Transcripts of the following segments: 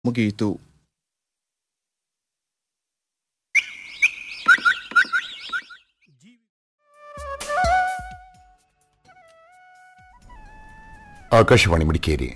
ಮುಗಿಯಿತು ಆಕಾಶವಾಣಿ ಮಡಿಕೇರಿ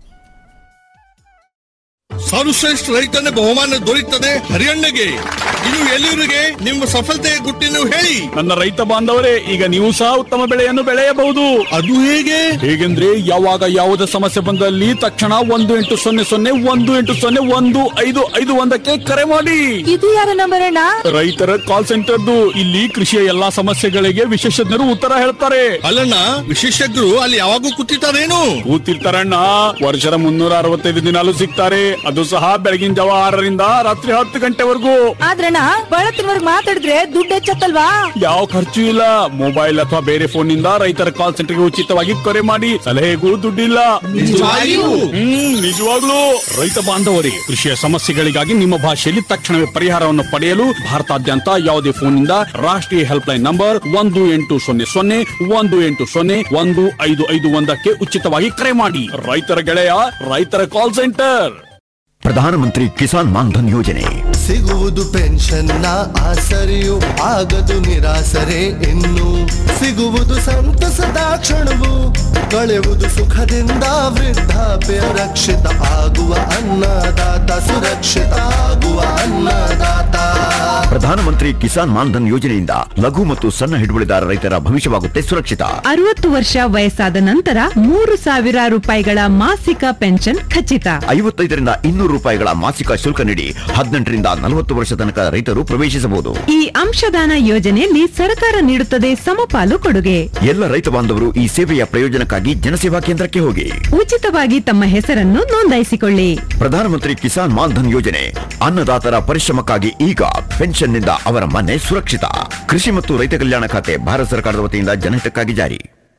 ಸರ್ವಶ್ರೇಷ್ಠ ರೈತನ ಬಹುಮಾನ ದೊರೆಯುತ್ತದೆ ಹರಿಯಣ್ಣಗೆ ಇದು ಎಲ್ಲಿವರಿಗೆ ನಿಮ್ಮ ಸಫಲತೆಯ ಗುಟ್ಟಿನ ಹೇಳಿ ನನ್ನ ರೈತ ಬಾಂಧವರೇ ಈಗ ನೀವು ಸಹ ಉತ್ತಮ ಬೆಳೆಯನ್ನು ಬೆಳೆಯಬಹುದು ಅದು ಹೇಗೆ ಹೇಗೆಂದ್ರೆ ಯಾವಾಗ ಯಾವುದೇ ಸಮಸ್ಯೆ ಬಂದಲ್ಲಿ ತಕ್ಷಣ ಒಂದು ಎಂಟು ಸೊನ್ನೆ ಸೊನ್ನೆ ಒಂದು ಎಂಟು ಸೊನ್ನೆ ಒಂದು ಐದು ಐದು ಒಂದಕ್ಕೆ ಕರೆ ಮಾಡಿ ಇದು ಯಾರ ನಂಬರ್ ಅಣ್ಣ ರೈತರ ಕಾಲ್ ಸೆಂಟರ್ದು ಇಲ್ಲಿ ಕೃಷಿಯ ಎಲ್ಲಾ ಸಮಸ್ಯೆಗಳಿಗೆ ವಿಶೇಷಜ್ಞರು ಉತ್ತರ ಹೇಳ್ತಾರೆ ಅಲ್ಲಣ್ಣ ವಿಶೇಷಜ್ಞರು ಅಲ್ಲಿ ಯಾವಾಗೂ ಕೂತಿರ್ತಾರೇನು ಕೂತಿರ್ತಾರಣ್ಣ ವರ್ಷದ ಮುನ್ನೂರ ಅರವತ್ತೈದು ದಿನಾಲು ಸಿಗ್ತಾರೆ ಅದು ಸಹ ಬೆಳಗಿನ ಜಾವ ಆರರಿಂದ ರಾತ್ರಿ ಹತ್ತು ಗಂಟೆವರೆಗೂ ಆದ್ರಣ್ಣ ಬಳತ್ತಿನವರ್ಗ್ ಮಾತಾಡಿದ್ರೆ ದುಡ್ಡು ಹೆಚ್ಚತ್ತಲ್ವಾ ಯಾವ ಖರ್ಚು ಇಲ್ಲ ಮೊಬೈಲ್ ಅಥವಾ ಬೇರೆ ಫೋನ್ ನಿಂದ ರೈತರ ಕಾಲ್ ಸೆಂಟರ್ಗೆ ಉಚಿತವಾಗಿ ಕರೆ ಮಾಡಿ ಸಲಹೆಗೂ ದುಡ್ಡಿಲ್ಲ ನಿಜವಾಗಿಯೂ? ಹ್ಮ್ ನಿಜವಾಗ್ಲೂ ರೈತ ಬಾಂಧವರೇ ಕೃಷಿಯ ಸಮಸ್ಯೆಗಳಿಗಾಗಿ ನಿಮ್ಮ ಭಾಷೆಯಲ್ಲಿ ತಕ್ಷಣವೇ ಪರಿಹಾರವನ್ನು ಪಡೆಯಲು ಭಾರತಾದ್ಯಂತ ಯಾವುದೇ ಫೋನ್ ನಿಂದ ರಾಷ್ಟ್ರೀಯ ಹೆಲ್ಪ್ ಲೈನ್ ನಂಬರ್ ಒಂದು ಎಂಟು ಸೊನ್ನೆ ಸೊನ್ನೆ ಒಂದು ಎಂಟು ಸೊನ್ನೆ ಒಂದು ಐದು ಐದು ಒಂದಕ್ಕೆ ಉಚಿತವಾಗಿ ಕರೆ ಮಾಡಿ ರೈತರ ಗೆಳೆಯ ರೈತರ ಕಾಲ್ ಸೆಂಟರ್ ಪ್ರಧಾನಮಂತ್ರಿ ಕಿಸಾನ್ ಮಾನ್ಧನ್ ಯೋಜನೆ ಸಿಗುವುದು ಪೆನ್ಷನ್ನ ಆಸರೆಯು ಆಗದು ನಿರಾಸರೆ ಇನ್ನು ಸಿಗುವುದು ಸಂತಸದ ಕ್ಷಣವು ಕಳೆಯುವುದು ಸುಖದಿಂದ ವೃದ್ಧಾಪ್ಯ ರಕ್ಷಿತ ಆಗುವ ಅನ್ನದಾತ ಸುರಕ್ಷಿತ ಆಗುವ ಅನ್ನದಾತ ಪ್ರಧಾನಮಂತ್ರಿ ಕಿಸಾನ್ ಮಾನ್ಧನ್ ಯೋಜನೆಯಿಂದ ಲಘು ಮತ್ತು ಸಣ್ಣ ಹಿಡುವಳಿದಾರ ರೈತರ ಭವಿಷ್ಯವಾಗುತ್ತೆ ಸುರಕ್ಷಿತ ಅರವತ್ತು ವರ್ಷ ವಯಸ್ಸಾದ ನಂತರ ಮೂರು ಸಾವಿರ ರೂಪಾಯಿಗಳ ಮಾಸಿಕ ಪೆನ್ಷನ್ ಖಚಿತ ಐವತ್ತೈದರಿಂದ ಇನ್ನೂರು ರೂಪಾಯಿಗಳ ಮಾಸಿಕ ಶುಲ್ಕ ನೀಡಿ ಹದಿನೆಂಟರಿಂದ ನಲವತ್ತು ವರ್ಷ ತನಕ ರೈತರು ಪ್ರವೇಶಿಸಬಹುದು ಈ ಅಂಶದಾನ ಯೋಜನೆಯಲ್ಲಿ ಸರ್ಕಾರ ನೀಡುತ್ತದೆ ಸಮಪಾಲು ಕೊಡುಗೆ ಎಲ್ಲ ರೈತ ಬಾಂಧವರು ಈ ಸೇವೆಯ ಪ್ರಯೋಜನಕ್ಕಾಗಿ ಜನಸೇವಾ ಕೇಂದ್ರಕ್ಕೆ ಹೋಗಿ ಉಚಿತವಾಗಿ ತಮ್ಮ ಹೆಸರನ್ನು ನೋಂದಾಯಿಸಿಕೊಳ್ಳಿ ಪ್ರಧಾನಮಂತ್ರಿ ಕಿಸಾನ್ ಮಾನ್ಧನ್ ಯೋಜನೆ ಅನ್ನದಾತರ ಪರಿಶ್ರಮಕ್ಕಾಗಿ ಈಗ ಪೆನ್ಷನ್ನಿಂದ ಅವರ ಮನೆ ಸುರಕ್ಷಿತ ಕೃಷಿ ಮತ್ತು ರೈತ ಕಲ್ಯಾಣ ಖಾತೆ ಭಾರತ ಸರ್ಕಾರದ ವತಿಯಿಂದ ಜನಹಿತಕ್ಕಾಗಿ ಜಾರಿ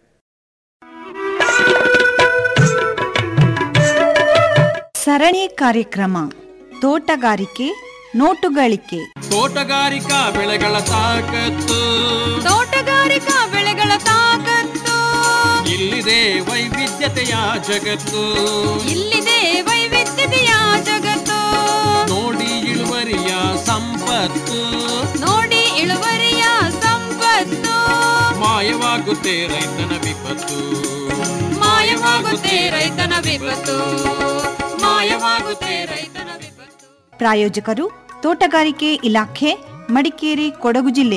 ಸರಣಿ ಕಾರ್ಯಕ್ರಮ ತೋಟಗಾರಿಕೆ ನೋಟುಗಳಿಕೆ ತೋಟಗಾರಿಕಾ ಬೆಳೆಗಳ ತಾಕತ್ತು ತೋಟಗಾರಿಕಾ ಬೆಳೆಗಳ ತಾಕತ್ತು ಇಲ್ಲಿದೆ ವೈವಿಧ್ಯತೆಯ ಜಗತ್ತು ಇಲ್ಲಿದೆ ವೈವಿಧ್ಯತೆಯ ಜಗತ್ತು ನೋಡಿ ಇಳುವರಿಯ ಸಂಪತ್ತು ನೋಡಿ ಇಳುವರಿಯ ಸಂಪತ್ತು ಮಾಯವಾಗುತ್ತೆ ರೈತನ ವಿಪತ್ತು ಮಾಯವಾಗುತ್ತೆ ರೈತನ ವಿಪತ್ತು ಮಾಯವಾಗುತ್ತೆ ರೈತನ ವಿಪತ್ತು ಪ್ರಾಯೋಜಕರು ತೋಟಗಾರಿಕೆ ಇಲಾಖೆ ಮಡಿಕೇರಿ ಕೊಡಗು ಜಿಲ್ಲೆ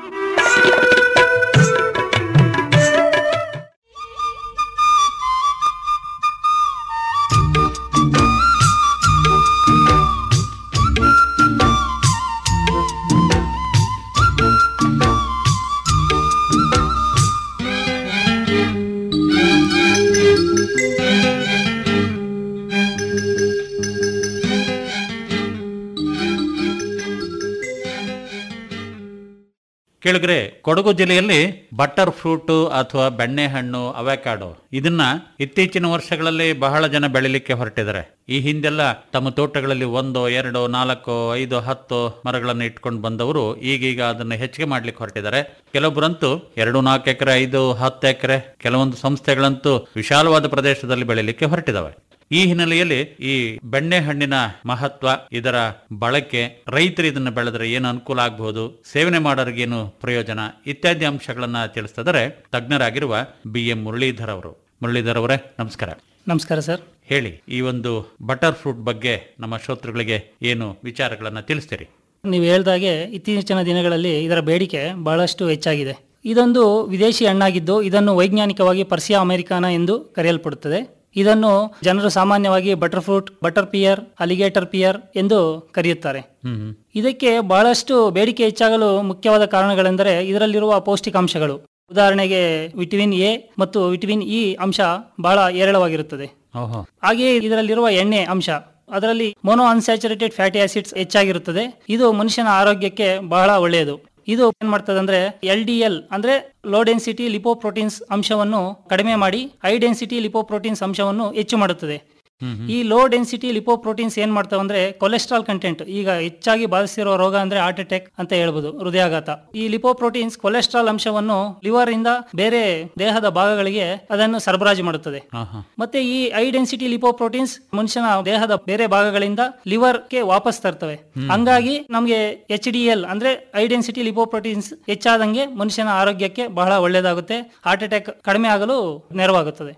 ಕೇಳಿದ್ರೆ ಕೊಡಗು ಜಿಲ್ಲೆಯಲ್ಲಿ ಬಟರ್ ಫ್ರೂಟ್ ಅಥವಾ ಬೆಣ್ಣೆಹಣ್ಣು ಅವೆಕಾಡೋ ಇದನ್ನ ಇತ್ತೀಚಿನ ವರ್ಷಗಳಲ್ಲಿ ಬಹಳ ಜನ ಬೆಳಿಲಿಕ್ಕೆ ಹೊರಟಿದ್ದಾರೆ ಈ ಹಿಂದೆಲ್ಲ ತಮ್ಮ ತೋಟಗಳಲ್ಲಿ ಒಂದು ಎರಡು ನಾಲ್ಕು ಐದು ಹತ್ತು ಮರಗಳನ್ನು ಇಟ್ಕೊಂಡು ಬಂದವರು ಈಗೀಗ ಅದನ್ನು ಹೆಚ್ಚಿಗೆ ಮಾಡ್ಲಿಕ್ಕೆ ಹೊರಟಿದ್ದಾರೆ ಕೆಲವೊಬ್ಬರಂತೂ ಎರಡು ನಾಲ್ಕು ಎಕರೆ ಐದು ಹತ್ತು ಎಕರೆ ಕೆಲವೊಂದು ಸಂಸ್ಥೆಗಳಂತೂ ವಿಶಾಲವಾದ ಪ್ರದೇಶದಲ್ಲಿ ಬೆಳಿಲಿಕ್ಕೆ ಹೊರಟಿದ್ದಾವೆ ಈ ಹಿನ್ನೆಲೆಯಲ್ಲಿ ಈ ಬೆಣ್ಣೆಹಣ್ಣಿನ ಮಹತ್ವ ಇದರ ಬಳಕೆ ರೈತರು ಇದನ್ನು ಬೆಳೆದ್ರೆ ಏನು ಅನುಕೂಲ ಆಗಬಹುದು ಸೇವನೆ ಮಾಡೋರಿಗೇನು ಪ್ರಯೋಜನ ಇತ್ಯಾದಿ ಅಂಶಗಳನ್ನ ತಿಳಿಸ್ತಿದ್ದಾರೆ ತಜ್ಞರಾಗಿರುವ ಬಿ ಎಂ ಮುರಳೀಧರ್ ಅವರು ಮುರಳೀಧರ್ ಅವರೇ ನಮಸ್ಕಾರ ನಮಸ್ಕಾರ ಸರ್ ಹೇಳಿ ಈ ಒಂದು ಬಟರ್ ಫ್ರೂಟ್ ಬಗ್ಗೆ ನಮ್ಮ ಶ್ರೋತೃಗಳಿಗೆ ಏನು ವಿಚಾರಗಳನ್ನ ತಿಳಿಸ್ತೀರಿ ನೀವು ಹೇಳ್ದಾಗೆ ಇತ್ತೀಚಿನ ದಿನಗಳಲ್ಲಿ ಇದರ ಬೇಡಿಕೆ ಬಹಳಷ್ಟು ಹೆಚ್ಚಾಗಿದೆ ಇದೊಂದು ವಿದೇಶಿ ಹಣ್ಣಾಗಿದ್ದು ಇದನ್ನು ವೈಜ್ಞಾನಿಕವಾಗಿ ಪರ್ಸಿಯಾ ಅಮೆರಿಕಾನ ಎಂದು ಕರೆಯಲ್ಪಡುತ್ತದೆ ಇದನ್ನು ಜನರು ಸಾಮಾನ್ಯವಾಗಿ butter fruit butter pear alligator pear ಎಂದು ಕರೆಯುತ್ತಾರೆ ಹ್ಮ್ ಇದಕ್ಕೆ ಬಹಳಷ್ಟು ಬೇಡಿಕೆ ಹೆಚ್ಚಾಗಲು ಮುಖ್ಯವಾದ ಕಾರಣಗಳೆಂದರೆ ಇದರಲ್ಲಿರುವ ಪೌಷ್ಟಿಕಾಂಶಗಳು ಉದಾಹರಣೆಗೆ ವಿಟಮಿನ್ ಎ ಮತ್ತು ವಿಟಮಿನ್ ಇ ಅಂಶ ಬಹಳ ಹೇರಳವಾಗಿರುತ್ತದೆ ಓಹೋ ಹಾಗೆಯೇ ಇದರಲ್ಲಿರುವ ಎಣ್ಣೆ ಅಂಶ ಅದರಲ್ಲಿ ಮೊನೋ ಅನ್ಸ್ಯಾಚುರೇಟೆಡ್ ಫ್ಯಾಟಿ ಆಸಿಡ್ಸ್ ಹೆಚ್ಚಾಗಿರುತ್ತದೆ ಇದು ಮನುಷ್ಯನ ಆರೋಗ್ಯಕ್ಕೆ ಬಹಳ ಒಳ್ಳೆಯದು ಇದು ಏನ್ ಮಾಡ್ತದೆ ಅಂದ್ರೆ ಎಲ್ ಡಿ ಎಲ್ ಅಂದ್ರೆ ಲೋ ಡೆನ್ಸಿಟಿ ಲಿಪೋಪ್ರೋಟೀನ್ಸ್ ಅಂಶವನ್ನು ಕಡಿಮೆ ಮಾಡಿ ಹೈ ಡೆನ್ಸಿಟಿ ಲಿಪೋಪ್ರೋಟೀನ್ಸ್ ಅಂಶವನ್ನು ಹೆಚ್ಚು ಮಾಡುತ್ತದೆ ಈ ಲೋ ಡೆನ್ಸಿಟಿ ಲಿಪೋಪ್ರೋಟೀನ್ಸ್ ಏನ್ ಮಾಡ್ತಾವೆ ಅಂದ್ರೆ ಕೊಲೆಸ್ಟ್ರಾಲ್ ಕಂಟೆಂಟ್ ಈಗ ಹೆಚ್ಚಾಗಿ ಬಾಧಿಸಿರೋ ರೋಗ ಅಂದ್ರೆ ಹಾರ್ಟ್ ಅಟ್ಯಾಕ್ ಅಂತ ಹೇಳ್ಬೋದು ಹೃದಯಾಘಾತ ಈ ಲಿಪೋಪ್ರೋಟೀನ್ಸ್ ಕೊಲೆಸ್ಟ್ರಾಲ್ ಅಂಶವನ್ನು ಲಿವರ್ ಇಂದ ಬೇರೆ ದೇಹದ ಭಾಗಗಳಿಗೆ ಅದನ್ನು ಸರಬರಾಜು ಮಾಡುತ್ತದೆ ಮತ್ತೆ ಈ ಹೈ ಡೆನ್ಸಿಟಿ ಲಿಪೋಪ್ರೋಟೀನ್ಸ್ ಮನುಷ್ಯನ ದೇಹದ ಬೇರೆ ಭಾಗಗಳಿಂದ ಲಿವರ್ ಗೆ ವಾಪಸ್ ತರ್ತವೆ ಹಂಗಾಗಿ ನಮಗೆ ಎಚ್ ಡಿ ಎಲ್ ಅಂದ್ರೆ ಹೈ ಡೆನ್ಸಿಟಿ ಲಿಪೋಪ್ರೋಟೀನ್ಸ್ ಹೆಚ್ಚಾದಂಗೆ ಮನುಷ್ಯನ ಆರೋಗ್ಯಕ್ಕೆ ಬಹಳ ಒಳ್ಳೆಯದಾಗುತ್ತೆ ಹಾರ್ಟ್ ಅಟ್ಯಾಕ್ ಕಡಿಮೆ ಆಗಲು ನೆರವಾಗುತ್ತದೆ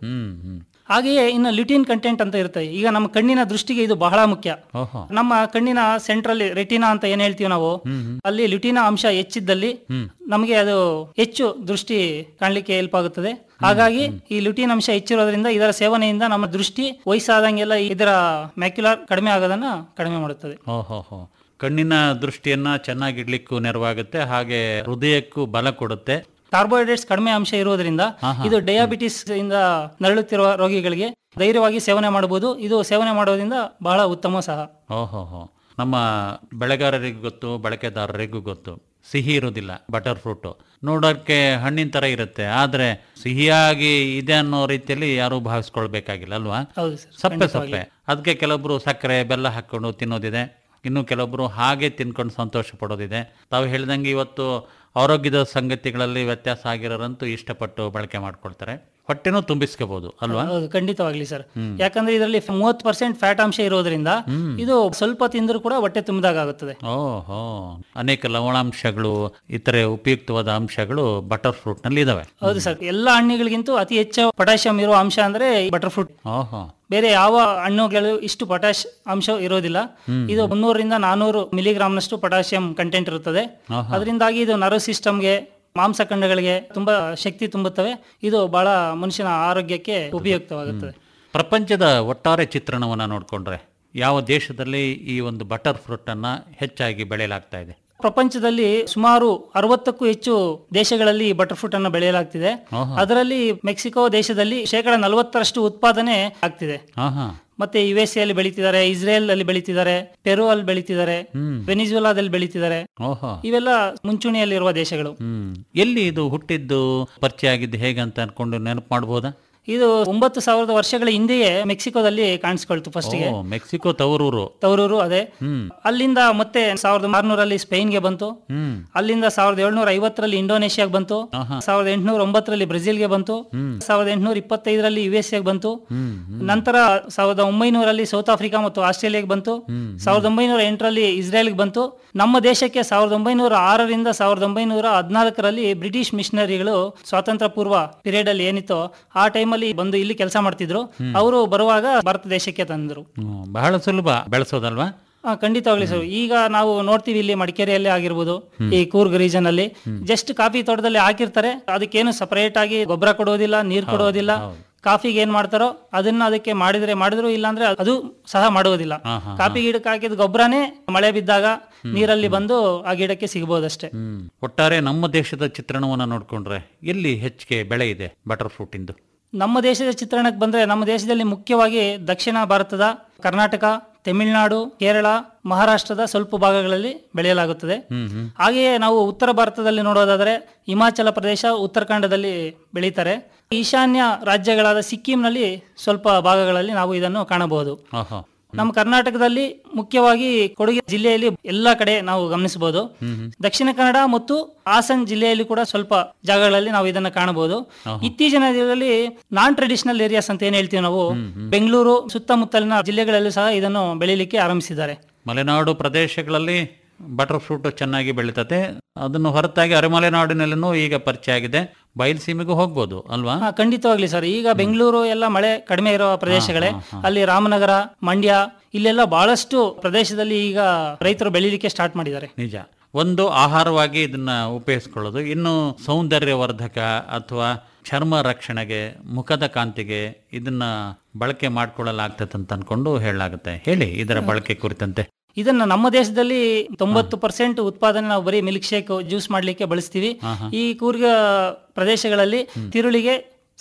ಹಾಗೆಯೇ ಇನ್ನು ಲ್ಯೂಟಿನ್ ಕಂಟೆಂಟ್ ಅಂತ ಇರುತ್ತೆ ಈಗ ನಮ್ಮ ಕಣ್ಣಿನ ದೃಷ್ಟಿಗೆ ಇದು ಬಹಳ ಮುಖ್ಯ ಓಹೋ ನಮ್ಮ ಕಣ್ಣಿನ ಸೆಂಟ್ರಲ್ಲಿ ರೆಟಿನಾ ಅಂತ ಏನ್ ಹೇಳ್ತೀವಿ ನಾವು ಅಲ್ಲಿ ಲ್ಯೂಟಿನಾ ಅಂಶ ಹೆಚ್ಚಿದ್ದಲ್ಲಿ ನಮಗೆ ಅದು ಹೆಚ್ಚು ದೃಷ್ಟಿ ಕಾಣ್ಲಿಕ್ಕೆ ಹೆಲ್ಪ್ ಆಗುತ್ತದೆ ಹಾಗಾಗಿ ಈ ಲ್ಯೂಟಿನ್ ಅಂಶ ಹೆಚ್ಚಿರೋದ್ರಿಂದ ಇದರ ಸೇವನೆಯಿಂದ ನಮ್ಮ ದೃಷ್ಟಿ ವಯಸ್ಸಾದಂಗೆಲ್ಲ ಇದರ ಮ್ಯಾಕ್ಯುಲರ್ ಕಡಿಮೆ ಆಗೋದನ್ನ ಕಡಿಮೆ ಮಾಡುತ್ತದೆ ಓಹೋ ಹೋ ಕಣ್ಣಿನ ದೃಷ್ಟಿಯನ್ನ ಚೆನ್ನಾಗಿಡ್ಲಿಕ್ಕೂ ನೆರವಾಗುತ್ತೆ ಹಾಗೆ ಹೃದಯಕ್ಕೂ ಬಲ ಕೊಡುತ್ತೆ ಕಾರ್ಬೋಹೈಡ್ರೇಟ್ಸ್ ಕಡಿಮೆ ಅಂಶ ಇರುವುದರಿಂದ ಇದು ಡಯಾಬಿಟಿಸ್ ಇಂದ ನರಳುತ್ತಿರುವ ರೋಗಿಗಳಿಗೆ ಧೈರ್ಯವಾಗಿ ಸೇವನೆ ಮಾಡಬಹುದು ಇದು ಸೇವನೆ ಮಾಡೋದ್ರಿಂದ ಬಹಳ ಉತ್ತಮ ಸಹ ಓಹೋ ಹೋ ನಮ್ಮ ಬೆಳೆಗಾರರಿಗೂ ಗೊತ್ತು ಬಳಕೆದಾರರಿಗೂ ಗೊತ್ತು ಸಿಹಿ ಇರುವುದಿಲ್ಲ ಬಟರ್ ಫ್ರೂಟು ನೋಡೋಕ್ಕೆ ಹಣ್ಣಿನ ಥರ ಇರುತ್ತೆ ಆದರೆ ಸಿಹಿಯಾಗಿ ಇದೆ ಅನ್ನೋ ರೀತಿಯಲ್ಲಿ ಯಾರೂ ಭಾವಿಸ್ಕೊಳ್ಬೇಕಾಗಿಲ್ಲ ಅಲ್ವಾ ಹೌದು ಸರ್ ಸಪ್ಪೆ ಸಪ್ಪೆ ಅದಕ್ಕೆ ಕೆಲವೊಬ್ರು ಸಕ್ಕರೆ ಬೆಲ್ಲ ಹಾಕೊಂಡು ತಿನ್ನೋದಿದೆ ಇನ್ನು ಕೆಲವೊಬ್ರು ಹಾಗೆ ತಿನ್ಕೊಂಡು ಸಂತೋಷ ಪಡೋದಿದೆ ತಾವು ಹೇಳ್ದಂಗೆ ಇವತ್ತು ಆರೋಗ್ಯದ ಸಂಗತಿಗಳಲ್ಲಿ ವ್ಯತ್ಯಾಸ ಆಗಿರೋರಂತೂ ಇಷ್ಟಪಟ್ಟು ಬಳಕೆ ಮಾಡ್ಕೊಳ್ತಾರೆ ಹೊಟ್ಟೆನೂ ತುಂಬಿಸ್ಕೋಬಹುದು ಅಲ್ವಾ ಹೌದು ಖಂಡಿತವಾಗ್ಲಿ ಸರ್ ಯಾಕಂದ್ರೆ ಇದರಲ್ಲಿ ಮೂವತ್ತು ಪರ್ಸೆಂಟ್ ಫ್ಯಾಟ್ ಅಂಶ ಇರೋದ್ರಿಂದ ಇದು ಸ್ವಲ್ಪ ತಿಂದರೂ ಕೂಡ ಹೊಟ್ಟೆ ತುಂಬಿದಾಗ ಆಗುತ್ತದೆ ಓಹೋ ಅನೇಕ ಲವಣಾಂಶಗಳು ಇತರೆ ಉಪಯುಕ್ತವಾದ ಅಂಶಗಳು ಬಟರ್ ಫ್ರೂಟ್ ನಲ್ಲಿ ಇದಾವೆ ಹೌದು ಸರ್ ಎಲ್ಲ ಹಣ್ಣುಗಳಿಗಿಂತೂ ಅತಿ ಹೆಚ್ಚು ಪೊಟ್ಯಾಷಿಯಂ ಇರುವ ಅಂಶ ಅಂದ್ರೆ ಬಟರ್ ಫ್ರೂಟ್ ಓಹೋ ಬೇರೆ ಯಾವ ಹಣ್ಣುಗಳು ಇಷ್ಟು ಪೊಟ್ಯಾಶ್ ಅಂಶ ಇರೋದಿಲ್ಲ ಇದು ಮುನ್ನೂರರಿಂದ ನಾನೂರು ಮಿಲಿಗ್ರಾಮ್ನಷ್ಟು ಪೊಟ್ಯಾಷಿಯಂ ಕಂಟೆಂಟ್ ಇರುತ್ತದೆ ಅದರಿಂದಾಗಿ ಇದು ನರ್ವ್ ಸಿಸ್ಟಮ್ಗೆ ಮಾಂಸಖಂಡಗಳಿಗೆ ತುಂಬಾ ಶಕ್ತಿ ತುಂಬುತ್ತವೆ ಇದು ಬಹಳ ಮನುಷ್ಯನ ಆರೋಗ್ಯಕ್ಕೆ ಉಪಯುಕ್ತವಾಗುತ್ತದೆ ಪ್ರಪಂಚದ ಒಟ್ಟಾರೆ ಚಿತ್ರಣವನ್ನ ನೋಡಿಕೊಂಡ್ರೆ ಯಾವ ದೇಶದಲ್ಲಿ ಈ ಒಂದು ಬಟರ್ ಫ್ರೂಟ್ ಅನ್ನ ಹೆಚ್ಚಾಗಿ ಬೆಳೆಯಲಾಗ್ತಾ ಇದೆ ಪ್ರಪಂಚದಲ್ಲಿ ಸುಮಾರು ಅರವತ್ತಕ್ಕೂ ಹೆಚ್ಚು ದೇಶಗಳಲ್ಲಿ ಬಟರ್ ಫ್ರೂಟ್ ಅನ್ನು ಬೆಳೆಯಲಾಗ್ತಿದೆ ಆಹಾ. ಅದರಲ್ಲಿ ಮೆಕ್ಸಿಕೋ ದೇಶದಲ್ಲಿ ಶೇಕಡ ನಲವತ್ತರಷ್ಟು ಉತ್ಪಾದನೆ ಆಗ್ತಿದೆ ಹಾ ಹಾ ಮತ್ತೆ ಯು ಎಸ್ ಅಲ್ಲಿ ಬೆಳೀತಿದ್ದಾರೆ ಇಸ್ರೇಲ್ ಅಲ್ಲಿ ಬೆಳೀತಿದ್ದಾರೆ ಪೆರು ಅಲ್ಲಿ ಬೆಳೀತಿದ್ದಾರೆ ವೆನಿಜುಲಾದಲ್ಲಿ ಬೆಳೀತಿದ್ದಾರೆ ಓಹೋ ಇವೆಲ್ಲ ಮುಂಚೂಣಿಯಲ್ಲಿರುವ ದೇಶಗಳು ಹ್ಮ್ ಎಲ್ಲಿ ಇದು ಹುಟ್ಟಿದ್ದು ಪರಿಚಯ ಆಗಿದ್ದು ಹೇಗಂತ ಅನ್ಕೊಂಡು ನೆನಪು ಮಾಡ್ಬೋದಾ ಇದು ಒಂಬತ್ತು ಸಾವಿರದ ವರ್ಷಗಳ ಹಿಂದೆಯೇ ಮೆಕ್ಸಿಕೋದಲ್ಲಿ ಕಾಣಿಸ್ಕೊಳ್ತು ಫಸ್ಟ್ಗೆ ಓ ಮೆಕ್ಸಿಕೋ ತವರೂರು ತವರೂರು ಅದೇ ಹ್ಮ್ ಅಲ್ಲಿಂದ ಮತ್ತೆ ಸಾವಿರದ ಆರ್ನೂರಲ್ಲಿ ಸ್ಪೈನ್ಗೆ ಬಂತು ಹ್ಮ್ ಅಲ್ಲಿಂದ ಸಾವಿರದ ಏಳ್ನೂರ ಐವತ್ತರಲ್ಲಿ ಇಂಡೋನೇಷ್ಯಾಗೆ ಬಂತು ಆಹಾ. ಸಾವಿರದ ಎಂಟುನೂರ ಒಂಬತ್ತರಲ್ಲಿ ಬ್ರೆಜಿಲ್ಗೆ ಬಂತು ಸಾವಿರದ ಎಂಟುನೂರ ಇಪ್ಪತ್ತೈದರಲ್ಲಿ ಯು ಎಸ್ ಎಗೆ ಬಂತು ನಂತರ ಸಾವಿರದ ಒಂಬೈನೂರಲ್ಲಿ ಸೌತ್ ಆಫ್ರಿಕಾ ಮತ್ತು ಆಸ್ಟ್ರೇಲಿಯಾಗೆ ಬಂತು ಸಾವಿರದ ಒಂಬೈನೂರ ಎಂಟರಲ್ಲಿ ಇಸ್ರೇಲ್ಗೆ ಬಂತು ನಮ್ಮ ದೇಶಕ್ಕೆ ಸಾವಿರದ ಒಂಬೈನೂರ ಆರರಿಂದ ಸಾವಿರದ ಒಂಬೈನೂರ ಹದಿನಾಲ್ಕರಲ್ಲಿ ಬ್ರಿಟಿಷ್ ಮಿಷನರಿಗಳು ಸ್ವಾತಂತ್ರ್ಯ ಪೂರ್ವ ಪೀರಿಯಡ್ ಅಲ್ಲಿ ಏನಿತ್ತು ಆ ಟೈಮಲ್ಲಿ ಬಂದು ಇಲ್ಲಿ ಕೆಲಸ ಮಾಡ್ತಿದ್ರು ಅವರು ಬರುವಾಗ ಭಾರತ ದೇಶಕ್ಕೆ ತಂದ್ರು ಹ್ಮ್. ಬಹಳ ಸುಲಭ ಬೆಳೆಸೋದಲ್ವಾ ಆ, ಖಂಡಿತವಾಗ್ಲಿ ಸರ್ ಈಗ ನಾವು ನೋಡ್ತೀವಿ ಇಲ್ಲಿ ಮಡಿಕೇರಿಯಲ್ಲಿ ಆಗಿರ್ಬೋದು ಈ ಕೂರ್ಗ್ ರೀಜನ್ ಅಲ್ಲಿ ಜಸ್ಟ್ ಕಾಫಿ ತೋಟದಲ್ಲಿ ಹಾಕಿರ್ತಾರೆ ಅದಕ್ಕೇನು ಸಪರೇಟ್ ಆಗಿ ಗೊಬ್ಬರ ಕೊಡೋದಿಲ್ಲ ನೀರ್ ಕೊಡೋದಿಲ್ಲ ಕಾಫಿಗೆ ಏನ್ ಮಾಡ್ತಾರೋ ಅದನ್ನ ಅದಕ್ಕೆ ಮಾಡಿದ್ರೆ ಮಾಡಿದ್ರು ಇಲ್ಲ ಅಂದ್ರೆ ಅದು ಸಹ ಮಾಡುವುದಿಲ್ಲ ಹಾ, ಹಾ, ಕಾಫಿ ಗಿಡಕ್ಕೆ ಹಾಕಿದ ಗೊಬ್ಬರನೇ ಮಳೆ ಬಿದ್ದಾಗ ನೀರಲ್ಲಿ ಬಂದು ಆ ಗಿಡಕ್ಕೆ ಸಿಗಬಹುದಷ್ಟೇ ಹ್ಮ್ ಒಟ್ಟಾರೆ ನಮ್ಮ ದೇಶದ ಚಿತ್ರಣವನ್ನ ನೋಡ್ಕೊಂಡ್ರೆ ಎಲ್ಲಿ ಹೆಚ್ಚಿಗೆ ಬೆಳೆ ಇದೆ ಬಟರ್ ಫ್ರೂಟ್ ಇಂದು ನಮ್ಮ ದೇಶದ ಚಿತ್ರಣಕ್ಕೆ ಬಂದ್ರೆ ನಮ್ಮ ದೇಶದಲ್ಲಿ ಮುಖ್ಯವಾಗಿ ದಕ್ಷಿಣ ಭಾರತದ ಕರ್ನಾಟಕ ತಮಿಳುನಾಡು ಕೇರಳ ಮಹಾರಾಷ್ಟ್ರದ ಸ್ವಲ್ಪ ಭಾಗಗಳಲ್ಲಿ ಬೆಳೆಯಲಾಗುತ್ತದೆ ಹಾಗೆಯೇ ನಾವು ಉತ್ತರ ಭಾರತದಲ್ಲಿ ನೋಡೋದಾದರೆ ಹಿಮಾಚಲ ಪ್ರದೇಶ ಉತ್ತರಾಖಂಡದಲ್ಲಿ ಬೆಳೀತಾರೆ ಈಶಾನ್ಯ ರಾಜ್ಯಗಳಾದ ಸಿಕ್ಕಿಂನಲ್ಲಿ ಸ್ವಲ್ಪ ಭಾಗಗಳಲ್ಲಿ ನಾವು ಇದನ್ನು ಕಾಣಬಹುದು ಆಹಾ ನಮ್ಮ ಕರ್ನಾಟಕದಲ್ಲಿ ಮುಖ್ಯವಾಗಿ ಕೊಡಗು ಜಿಲ್ಲೆಯಲ್ಲಿ ಎಲ್ಲ ಕಡೆ ನಾವು ಗಮನಿಸಬಹುದು ದಕ್ಷಿಣ ಕನ್ನಡ ಮತ್ತು ಹಾಸನ್ ಜಿಲ್ಲೆಯಲ್ಲಿ ಕೂಡ ಸ್ವಲ್ಪ ಜಾಗಗಳಲ್ಲಿ ನಾವು ಇದನ್ನ ಕಾಣಬಹುದು ಇತ್ತೀಚಿನ ದಿನದಲ್ಲಿ ನಾನ್ ಟ್ರೆಡಿಷನಲ್ ಏರಿಯಾಸ್ ಅಂತ ಏನ್ ಹೇಳ್ತೀವಿ ನಾವು ಬೆಂಗಳೂರು ಸುತ್ತಮುತ್ತಲಿನ ಜಿಲ್ಲೆಗಳಲ್ಲೂ ಸಹ ಇದನ್ನು ಬೆಳೀಲಿಕ್ಕೆ ಆರಂಭಿಸಿದ್ದಾರೆ ಮಲೆನಾಡು ಪ್ರದೇಶಗಳಲ್ಲಿ ಬಟರ್ ಫ್ರೂಟ್ ಚೆನ್ನಾಗಿ ಬೆಳೀತದೆ ಅದನ್ನು ಹೊರತಾಗಿ ಅರೆಮಲೆನಾಡಿನಲ್ಲೂ ಈಗ ಪರಿಚಯ ಆಗಿದೆ ಬಯಲುಸೀಮೆಗೂ ಹೋಗ್ಬೋದು ಅಲ್ವಾ ಹಾ ಖಂಡಿತವಾಗ್ಲಿ ಸರ್ ಈಗ ಬೆಂಗಳೂರು ಎಲ್ಲ ಮಳೆ ಕಡಿಮೆ ಇರೋ ಪ್ರದೇಶಗಳೇ ಅಲ್ಲಿ ರಾಮನಗರ ಮಂಡ್ಯ ಇಲ್ಲೆಲ್ಲ ಬಹಳಷ್ಟು ಪ್ರದೇಶದಲ್ಲಿ ಈಗ ರೈತರು ಬೆಳೀಲಿಕ್ಕೆ ಸ್ಟಾರ್ಟ್ ಮಾಡಿದ್ದಾರೆ ನಿಜ ಒಂದು ಆಹಾರವಾಗಿ ಇದನ್ನ ಉಪಯೋಗಿಸ್ಕೊಳ್ಳೋದು ಇನ್ನು ಸೌಂದರ್ಯವರ್ಧಕ ಅಥವಾ ಚರ್ಮ ರಕ್ಷಣೆಗೆ ಮುಖದ ಕಾಂತಿಗೆ ಇದನ್ನ ಬಳಕೆ ಮಾಡ್ಕೊಳ್ಳಲಾಗ್ತದೆ ಅಂತ ಅನ್ಕೊಂಡು ಹೇಳಲಾಗುತ್ತೆ ಹೇಳಿ ಇದರ ಬಳಕೆ ಕುರಿತಂತೆ ಇದನ್ನ ನಮ್ಮ ದೇಶದಲ್ಲಿ ತೊಂಬತ್ತು ಪರ್ಸೆಂಟ್ ಉತ್ಪಾದನೆ ನಾವು ಬರೀ ಮಿಲ್ಕ್ ಶೇಕ್ ಜ್ಯೂಸ್ ಮಾಡ್ಲಿಕ್ಕೆ ಬಳಸ್ತೀವಿ ಈ ಕೂರ್ಗ ಪ್ರದೇಶಗಳಲ್ಲಿ ತಿರುಳಿಗೆ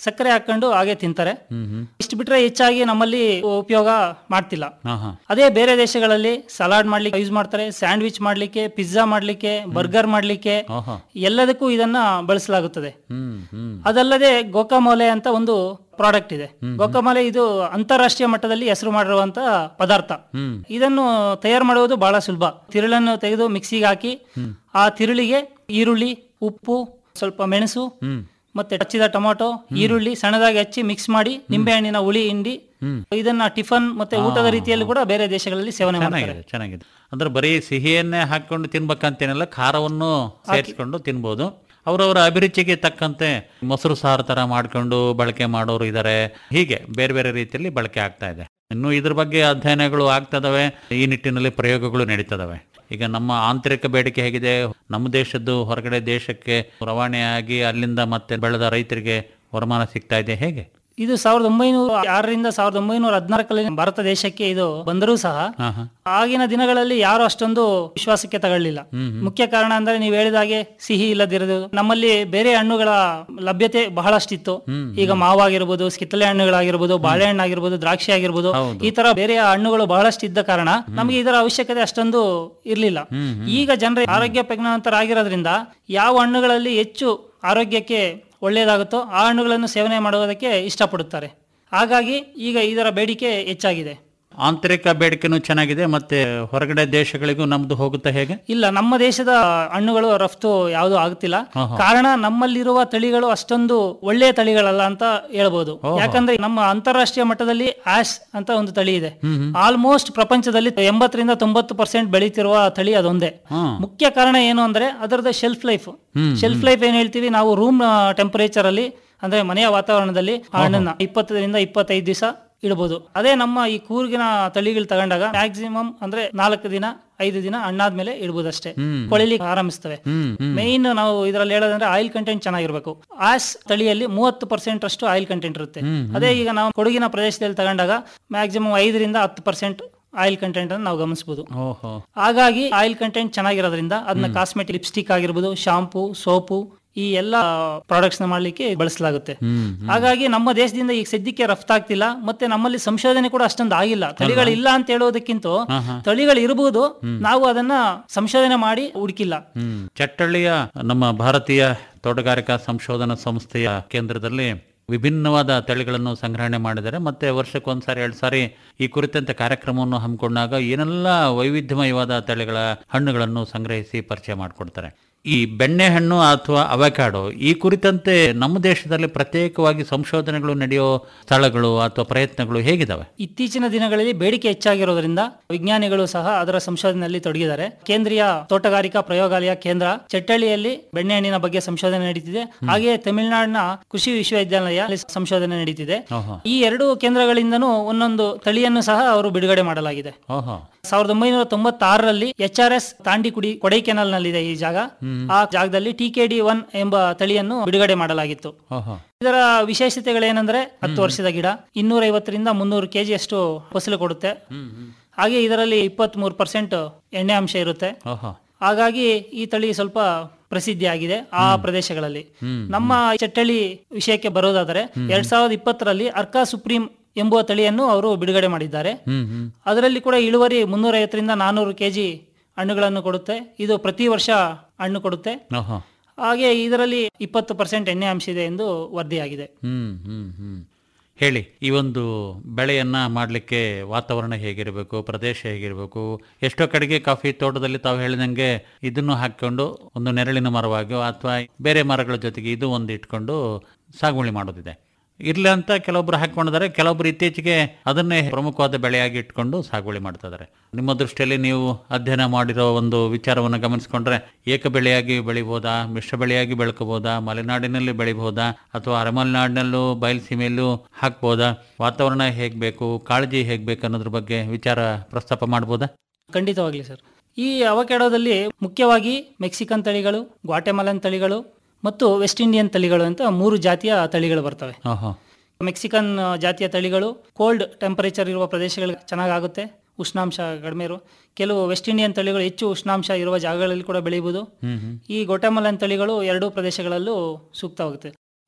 ಸಕ್ಕರೆ ಹಾಕೊಂಡು ಹಾಗೆ ತಿಂತಾರೆ ಹ್ಮ್ ಹ್ಮ್ ಇಷ್ಟು ಬಿಟ್ರೆ ಹೆಚ್ಚಾಗಿ ನಮ್ಮಲ್ಲಿ ಉಪಯೋಗ ಮಾಡ್ತಿಲ್ಲ ಹಾ ಹಾ ಅದೇ ಬೇರೆ ದೇಶಗಳಲ್ಲಿ ಸಲಾಡ್ ಮಾಡ್ಲಿಕ್ಕೆ ಯೂಸ್ ಮಾಡ್ತಾರೆ ಸ್ಯಾಂಡ್ವಿಚ್ ಮಾಡ್ಲಿಕ್ಕೆ ಪಿಜ್ಜಾ ಮಾಡ್ಲಿಕ್ಕೆ ಬರ್ಗರ್ ಮಾಡ್ಲಿಕ್ಕೆ ಓಹೋ ಎಲ್ಲದಕ್ಕೂ ಇದನ್ನ ಬಳಸಲಾಗುತ್ತದೆ ಹ್ಮ್ ಹ್ಮ್ ಅದಲ್ಲದೆ ಗೋಕಾಮೋಲೆ ಅಂತ ಒಂದು ಪ್ರಾಡಕ್ಟ್ ಇದೆ ಗೋಕಾಮೋಲೆ ಇದು ಅಂತಾರಾಷ್ಟ್ರೀಯ ಮಟ್ಟದಲ್ಲಿ ಹೆಸರು ಮಾಡಿರುವಂತ ಪದಾರ್ಥ ಹ್ಮ್ ಇದನ್ನು ತಯಾರು ಮಾಡುವುದು ಬಹಳ ಸುಲಭ ತಿರುಳನ್ನು ತೆಗೆದು ಮಿಕ್ಸಿಗೆ ಹಾಕಿ ಆ ತಿರುಳಿಗೆ ಈರುಳ್ಳಿ ಉಪ್ಪು ಸ್ವಲ್ಪ ಮೆಣಸು ಹ್ಮ್ ಮತ್ತೆ ಹಚ್ಚಿದ ಟೊಮೊಟೊ ಈರುಳ್ಳಿ ಸಣ್ಣದಾಗಿ ಹಚ್ಚಿ ಮಿಕ್ಸ್ ಮಾಡಿ ನಿಂಬೆಹಣ್ಣಿನ ಹುಳಿ ಹಿಂಡಿ ಇದನ್ನ ಟಿಫನ್ ಮತ್ತೆ ಊಟದ ರೀತಿಯಲ್ಲಿ ಕೂಡ ಬೇರೆ ದೇಶಗಳಲ್ಲಿ ಸೇವನೆ ಮಾಡ್ತಾರೆ ಚೆನ್ನಾಗಿದೆ ಚೆನ್ನಾಗಿದೆ ಅಂದ್ರೆ ಬರೀ ಸಿಹಿಯನ್ನೇ ಹಾಕೊಂಡು ತಿನ್ಬೇಕಂತೇನಿಲ್ಲ ಖಾರವನ್ನು ಸೇರಿಸ್ಕೊಂಡು ತಿನ್ಬೋದು ಅವರವರ ಅಭಿರುಚಿಗೆ ತಕ್ಕಂತೆ ಮೊಸರು ಸಾರು ತರ ಮಾಡ್ಕೊಂಡು ಬಳಕೆ ಮಾಡೋರು ಇದ್ದಾರೆ ಹೀಗೆ ಬೇರೆ ಬೇರೆ ರೀತಿಯಲ್ಲಿ ಬಳಕೆ ಆಗ್ತಾ ಇದೆ ಇನ್ನು ಇದ್ರ ಬಗ್ಗೆ ಅಧ್ಯಯನಗಳು ಆಗ್ತದವೆ ಈ ನಿಟ್ಟಿನಲ್ಲಿ ಪ್ರಯೋಗಗಳು ನಡೀತದವೆ ಈಗ ನಮ್ಮ ಆಂತರಿಕ ಬೇಡಿಕೆ ಹೇಗಿದೆ ನಮ್ಮ ದೇಶದ್ದು ಹೊರಗಡೆ ದೇಶಕ್ಕೆ ರವಾನೆಯಾಗಿ ಅಲ್ಲಿಂದ ಮತ್ತೆ ಬೆಳೆದ ರೈತರಿಗೆ ವರಮಾನ ಸಿಗ್ತಾ ಇದೆ ಹೇಗೆ ಇದು ಸಾವಿರದ ಒಂಬೈನೂರ ಆರರಿಂದ ಸಾವಿರದ ಒಂಬೈನೂರ ಹದಿನಾಲ್ಕರಲ್ಲಿ ಭಾರತ ದೇಶಕ್ಕೆ ಇದು ಬಂದರೂ ಸಹ ಹಾ ಹಾ ಆಗಿನ ದಿನಗಳಲ್ಲಿ ಯಾರು ಅಷ್ಟೊಂದು ವಿಶ್ವಾಸಕ್ಕೆ ತಗೊಳ್ಳಿಲ್ಲ ಮುಖ್ಯ ಕಾರಣ ಅಂದ್ರೆ ನೀವು ಹೇಳಿದ ಹಾಗೆ ಸಿಹಿ ಇಲ್ಲದಿರೋದು ನಮ್ಮಲ್ಲಿ ಬೇರೆ ಹಣ್ಣುಗಳ ಲಭ್ಯತೆ ಬಹಳಷ್ಟಿತ್ತು ಈಗ ಮಾವಾಗಿರ್ಬೋದು ಕಿತ್ತಳೆ ಹಣ್ಣುಗಳಾಗಿರ್ಬೋದು ಬಾಳೆಹಣ್ಣು ಆಗಿರ್ಬೋದು ದ್ರಾಕ್ಷಿ ಆಗಿರ್ಬೋದು ಈ ತರ ಬೇರೆ ಹಣ್ಣುಗಳು ಬಹಳಷ್ಟು ಇದ್ದ ಕಾರಣ ನಮಗೆ ಇದರ ಅವಶ್ಯಕತೆ ಅಷ್ಟೊಂದು ಇರ್ಲಿಲ್ಲ ಈಗ ಜನರ ಆರೋಗ್ಯ ಪ್ರಜ್ಞಾವಂತರಾಗಿರೋದ್ರಿಂದ ಯಾವ ಹಣ್ಣುಗಳಲ್ಲಿ ಹೆಚ್ಚು ಆರೋಗ್ಯಕ್ಕೆ ಒಳ್ಳೆಯದಾಗುತ್ತೋ ಆ ಹಣ್ಣುಗಳನ್ನು ಸೇವನೆ ಮಾಡುವುದಕ್ಕೆ ಇಷ್ಟಪಡುತ್ತಾರೆ ಹಾಗಾಗಿ ಈಗ ಇದರ ಬೇಡಿಕೆ ಹೆಚ್ಚಾಗಿದೆ ಆಂತರಿಕ ಬೇಡಿಕೆನೂ ಚೆನ್ನಾಗಿದೆ ಮತ್ತೆ ಹೊರಗಡೆ ದೇಶಗಳಿಗೂ ನಮ್ದು ಹೋಗುತ್ತಾ ಹೇಗೆ ಇಲ್ಲ ನಮ್ಮ ದೇಶದ ಹಣ್ಣುಗಳು ರಫ್ತು ಯಾವುದು ಆಗುತ್ತಿಲ್ಲ ಕಾರಣ ನಮ್ಮಲ್ಲಿರುವ ತಳಿಗಳು ಅಷ್ಟೊಂದು ಒಳ್ಳೆಯ ತಳಿಗಳಲ್ಲ ಅಂತ ಹೇಳ್ಬೋದು ಯಾಕಂದ್ರೆ ನಮ್ಮ ಅಂತಾರಾಷ್ಟ್ರೀಯ ಮಟ್ಟದಲ್ಲಿ ಆಶ್ ಅಂತ ಒಂದು ತಳಿ ಇದೆ ಆಲ್ಮೋಸ್ಟ್ ಪ್ರಪಂಚದಲ್ಲಿ ಎಂಬತ್ತರಿಂದ ತೊಂಬತ್ತು ಪರ್ಸೆಂಟ್ ಬೆಳೀತಿರುವ ತಳಿ ಅದೊಂದೇ ಮುಖ್ಯ ಕಾರಣ ಏನು ಅಂದ್ರೆ ಅದರದ ಶೆಲ್ಫ್ ಲೈಫ್ ಶೆಲ್ಫ್ ಲೈಫ್ ಏನ್ ಹೇಳ್ತೀವಿ ನಾವು ರೂಮ್ ಟೆಂಪರೇಚರ್ ಅಲ್ಲಿ ಅಂದ್ರೆ ಮನೆಯ ವಾತಾವರಣದಲ್ಲಿ ಆ ಹಣ್ಣನ್ನ ಇಪ್ಪತ್ತರಿಂದ ಇಪ್ಪತ್ತೈದು ದಿವಸ ಇಡಬಹುದು ಅದೇ ನಮ್ಮ ಈ ಕೂರ್ಗಿನ ತಳಿಗಳು ತಗೊಂಡಾಗ ಮ್ಯಾಕ್ಸಿಮಮ್ ಅಂದ್ರೆ ನಾಲ್ಕು ದಿನ ಐದು ದಿನ ಹಣ್ಣಾದ್ಮೇಲೆ ಇಡ್ಬೋದಷ್ಟೇ ಕೊಳಿಲಿಕ್ಕೆ ಆರಂಭಿಸ್ತವೆ ಮೇನ್ ನಾವು ಇದರಲ್ಲಿ ಹೇಳೋದಂದ್ರೆ ಆಯಿಲ್ ಕಂಟೆಂಟ್ ಚೆನ್ನಾಗಿರ್ಬೇಕು ಆಸ್ ತಳಿಯಲ್ಲಿ ಮೂವತ್ತು ಪರ್ಸೆಂಟ್ ಅಷ್ಟು ಆಯಿಲ್ ಕಂಟೆಂಟ್ ಇರುತ್ತೆ ಅದೇ ಈಗ ನಾವು ಕೊಡಗಿನ ಪ್ರದೇಶದಲ್ಲಿ ತಗೊಂಡಾಗ ಮ್ಯಾಕ್ಸಿಮಮ್ ಐದರಿಂದ ಹತ್ತು ಪರ್ಸೆಂಟ್ ಆಯಿಲ್ ಕಂಟೆಂಟ್ ಅನ್ನು ನಾವು ಗಮನಿಸಬಹುದು ಓಹೋ ಹಾಗಾಗಿ ಆಯಿಲ್ ಕಂಟೆಂಟ್ ಚೆನ್ನಾಗಿರೋದ್ರಿಂದ ಅದನ್ನ ಕಾಸ್ಮೆಟಿಕ್ ಲಿಪ್ಸ್ಟಿಕ್ ಆಗಿರ್ಬೋದು ಶಾಂಪೂ ಸೋಪು ಈ ಎಲ್ಲ ಪ್ರಾಡಕ್ಟ್ಸ್ ನ ಮಾಡ್ಲಿಕ್ಕೆ ಬಳಸಲಾಗುತ್ತೆ ಹಾಗಾಗಿ ನಮ್ಮ ದೇಶದಿಂದ ಈಗ ಸದ್ಯಕ್ಕೆ ರಫ್ತಾಗ್ತಿಲ್ಲ ಮತ್ತೆ ನಮ್ಮಲ್ಲಿ ಸಂಶೋಧನೆ ಕೂಡ ಅಷ್ಟೊಂದು ಆಗಿಲ್ಲ ತಳಿಗಳು ಇಲ್ಲ ಅಂತ ಹೇಳೋದಕ್ಕಿಂತ ತಳಿಗಳು ಇರಬಹುದು ನಾವು ಅದನ್ನ ಸಂಶೋಧನೆ ಮಾಡಿ ಹುಡುಕಿಲ್ಲ ಹ್ಮ್ ಚಟ್ಟಳ್ಳಿಯ ನಮ್ಮ ಭಾರತೀಯ ತೋಟಗಾರಿಕಾ ಸಂಶೋಧನಾ ಸಂಸ್ಥೆಯ ಕೇಂದ್ರದಲ್ಲಿ ವಿಭಿನ್ನವಾದ ತಳಿಗಳನ್ನು ಸಂಗ್ರಹಣೆ ಮಾಡಿದ್ದಾರೆ ಮತ್ತೆ ವರ್ಷಕ್ಕೊಂದ್ಸಾರಿ ಎರಡು ಸಾರಿ ಈ ಕುರಿತಂತೆ ಕಾರ್ಯಕ್ರಮವನ್ನು ಹಮ್ಮಿಕೊಂಡಾಗ ಏನೆಲ್ಲ ವೈವಿಧ್ಯಮಯವಾದ ತಳಿಗಳ ಹಣ್ಣುಗಳನ್ನು ಸಂಗ್ರಹಿಸಿ ಪರಿಚಯ ಮಾಡಿಕೊಡ್ತಾರೆ ಈ ಬೆಣ್ಣೆಹಣ್ಣು ಅಥವಾ ಅವಕಾಡೋ ಈ ಕುರಿತಂತೆ ನಮ್ಮ ದೇಶದಲ್ಲಿ ಪ್ರತ್ಯೇಕವಾಗಿ ಸಂಶೋಧನೆಗಳು ನಡೆಯೋ ಸ್ಥಳಗಳು ಅಥವಾ ಪ್ರಯತ್ನಗಳು ಹೇಗಿದಾವೆ ಇತ್ತೀಚಿನ ದಿನಗಳಲ್ಲಿ ಬೇಡಿಕೆ ಹೆಚ್ಚಾಗಿರೋದ್ರಿಂದ ವಿಜ್ಞಾನಿಗಳು ಸಹ ಅದರ ಸಂಶೋಧನೆಯಲ್ಲಿ ತೊಡಗಿದ್ದಾರೆ ಕೇಂದ್ರೀಯ ತೋಟಗಾರಿಕಾ ಪ್ರಯೋಗಾಲಯ ಕೇಂದ್ರ ಚಟ್ಟಳ್ಳಿಯಲ್ಲಿ ಬೆಣ್ಣೆಹಣ್ಣಿನ ಬಗ್ಗೆ ಸಂಶೋಧನೆ ನಡೀತಿದೆ ಹಾಗೆಯೇ ತಮಿಳುನಾಡಿನ ಕೃಷಿ ವಿಶ್ವವಿದ್ಯಾಲಯ ಅಲ್ಲಿ ಸಂಶೋಧನೆ ನಡೀತಿದೆ ಓಹೋ ಈ ಎರಡು ಕೇಂದ್ರಗಳಿಂದನೂ ಒಂದೊಂದು ತಳಿಯನ್ನು ಸಹ ಅವರು ಬಿಡುಗಡೆ ಮಾಡಲಾಗಿದೆ ಓಹೋ ಸಾವಿರದ ಒಂಬೈನೂರ ತೊಂಬತ್ತಾರರಲ್ಲಿ H R S Thandikudi Kodaikanal ನಲ್ಲಿದೆ ಈ ಜಾಗ ಆ ಜಾಗದಲ್ಲಿ ಟಿ ಕೆ ಡಿ ಒನ್ ಎಂಬ ತಳಿಯನ್ನು ಬಿಡುಗಡೆ ಮಾಡಲಾಗಿತ್ತು ಓಹೋ ಇದರ ವಿಶೇಷತೆಗಳೇನೆಂದ್ರೆ ಹತ್ತು ವರ್ಷದ ಗಿಡ ಇನ್ನೂರ ಐವತ್ತರಿಂದ ಮುನ್ನೂರು ಕೆಜಿ ಅಷ್ಟು ಫಸಲು ಕೊಡುತ್ತೆ ಹಾಗೆ ಇದರಲ್ಲಿ ಇಪ್ಪತ್ತ್ ಮೂರು ಪರ್ಸೆಂಟ್ ಎಣ್ಣೆ ಅಂಶ ಇರುತ್ತೆ ಓಹೋ ಹಾಗಾಗಿ ಈ ತಳಿ ಸ್ವಲ್ಪ ಪ್ರಸಿದ್ಧಿ ಆಗಿದೆ ಆ ಪ್ರದೇಶಗಳಲ್ಲಿ ನಮ್ಮ ಚಟ್ಟಳಿ ವಿಷಯಕ್ಕೆ ಬರೋದಾದರೆ ಎರಡ್ ಸಾವಿರದ ಇಪ್ಪತ್ತರಲ್ಲಿ ಅರ್ಕಾ ಸುಪ್ರೀಂ ಎಂಬುವ ತಳಿಯನ್ನು ಅವರು ಬಿಡುಗಡೆ ಮಾಡಿದ್ದಾರೆ ಹ್ಮ್ ಹ್ಮ್ ಅದರಲ್ಲಿ ಕೂಡ ಇಳುವರಿ ಮುನ್ನೂರ ಐವತ್ತರಿಂದ ನಾನೂರು ಕೆಜಿ ಹಣ್ಣುಗಳನ್ನು ಕೊಡುತ್ತೆ ಇದು ಪ್ರತಿ ವರ್ಷ ಹಣ್ಣು ಕೊಡುತ್ತೆ ಓಹೋ ಹಾಗೆ ಇದರಲ್ಲಿ ಇಪ್ಪತ್ತು ಪರ್ಸೆಂಟ್ ಎಣ್ಣೆ ಅಂಶ ಇದೆ ಎಂದು ವರದಿಯಾಗಿದೆ ಹ್ಮ್ ಹ್ಮ್ ಹ್ಮ್ ಹೇಳಿ ಈ ಒಂದು ಬೆಳೆಯನ್ನ ಮಾಡಲಿಕ್ಕೆ ವಾತಾವರಣ ಹೇಗಿರಬೇಕು ಪ್ರದೇಶ ಹೇಗಿರಬೇಕು ಎಷ್ಟೋ ಕಡೆಗೆ ಕಾಫಿ ತೋಟದಲ್ಲಿ ತಾವು ಹೇಳಿದಂಗೆ ಇದನ್ನು ಹಾಕೊಂಡು ಒಂದು ನೆರಳಿನ ಮರವಾಗಿಯೋ ಅಥವಾ ಬೇರೆ ಮರಗಳ ಜೊತೆಗೆ ಇದು ಒಂದು ಇಟ್ಕೊಂಡು ಸಾಗುವಳಿ ಮಾಡೋದಿದೆ ಇರ್ಲಿ ಅಂತ ಕೆಲವೊಬ್ರು ಹಾಕೊಂಡಿದ್ದಾರೆ ಕೆಲವೊಬ್ರು ಇತ್ತೀಚೆಗೆ ಅದನ್ನೇ ಪ್ರಮುಖವಾದ ಬೆಳೆಯಾಗಿ ಇಟ್ಕೊಂಡು ಸಾಗುವಳಿ ಮಾಡ್ತಾ ಇದ್ದಾರೆ ನಿಮ್ಮ ದೃಷ್ಟಿಯಲ್ಲಿ ನೀವು ಅಧ್ಯಯನ ಮಾಡಿರೋ ಒಂದು ವಿಚಾರವನ್ನು ಗಮನಿಸಿಕೊಂಡ್ರೆ ಏಕ ಬೆಳೆಯಾಗಿ ಬೆಳಿಬೋದಾ ಮಿಶ್ರ ಬೆಳೆಯಾಗಿ ಬೆಳ್ಕೋಬೋದಾ ಮಲೆನಾಡಿನಲ್ಲಿ ಬೆಳಿಬಹುದಾ ಅಥವಾ ಅರಮಲೆನಾಡಿನಲ್ಲೂ ಬಯಲುಸೀಮೆಯಲ್ಲೂ ಹಾಕ್ಬೋದಾ ವಾತಾವರಣ ಹೇಗ್ ಬೇಕು ಕಾಳಜಿ ಹೇಗ್ ಬೇಕು ಅನ್ನೋದ್ರ ಬಗ್ಗೆ ವಿಚಾರ ಪ್ರಸ್ತಾಪ ಮಾಡ್ಬೋದಾ ಖಂಡಿತವಾಗ್ಲಿ ಸರ್ ಈ ಅವಕ್ಯಾಡೋದಲ್ಲಿ ಮುಖ್ಯವಾಗಿ ಮೆಕ್ಸಿಕನ್ ತಳಿಗಳು ಗ್ವಾಟೆಮಲನ್ ತಳಿಗಳು ಮತ್ತು ವೆಸ್ಟ್ ಇಂಡಿಯನ್ ತಳಿಗಳು ಅಂತ ಮೂರು ಜಾತಿಯ ತಳಿಗಳು ಬರ್ತವೆ ಓಹೋ ಮೆಕ್ಸಿಕನ್ ಆ, ಜಾತಿಯ ತಳಿಗಳು ಕೋಲ್ಡ್ ಟೆಂಪರೇಚರ್ ಇರುವ ಪ್ರದೇಶಗಳು ಚೆನ್ನಾಗಾಗುತ್ತೆ ಉಷ್ಣಾಂಶ ಕಡಿಮೆ ಇರುವ ಕೆಲವು ವೆಸ್ಟ್ ಇಂಡಿಯನ್ ತಳಿಗಳು ಹೆಚ್ಚು ಉಷ್ಣಾಂಶ ಇರುವ ಜಾಗಗಳಲ್ಲಿ ಕೂಡ ಬೆಳೆಯಬಹುದು ಹ್ಮ್ ಹ್ಮ್ ಈ ಗೊಟೆಮಲನ್ ತಳಿಗಳು ಎರಡೂ ಪ್ರದೇಶಗಳಲ್ಲೂ ಸೂಕ್ತವಾಗುತ್ತೆ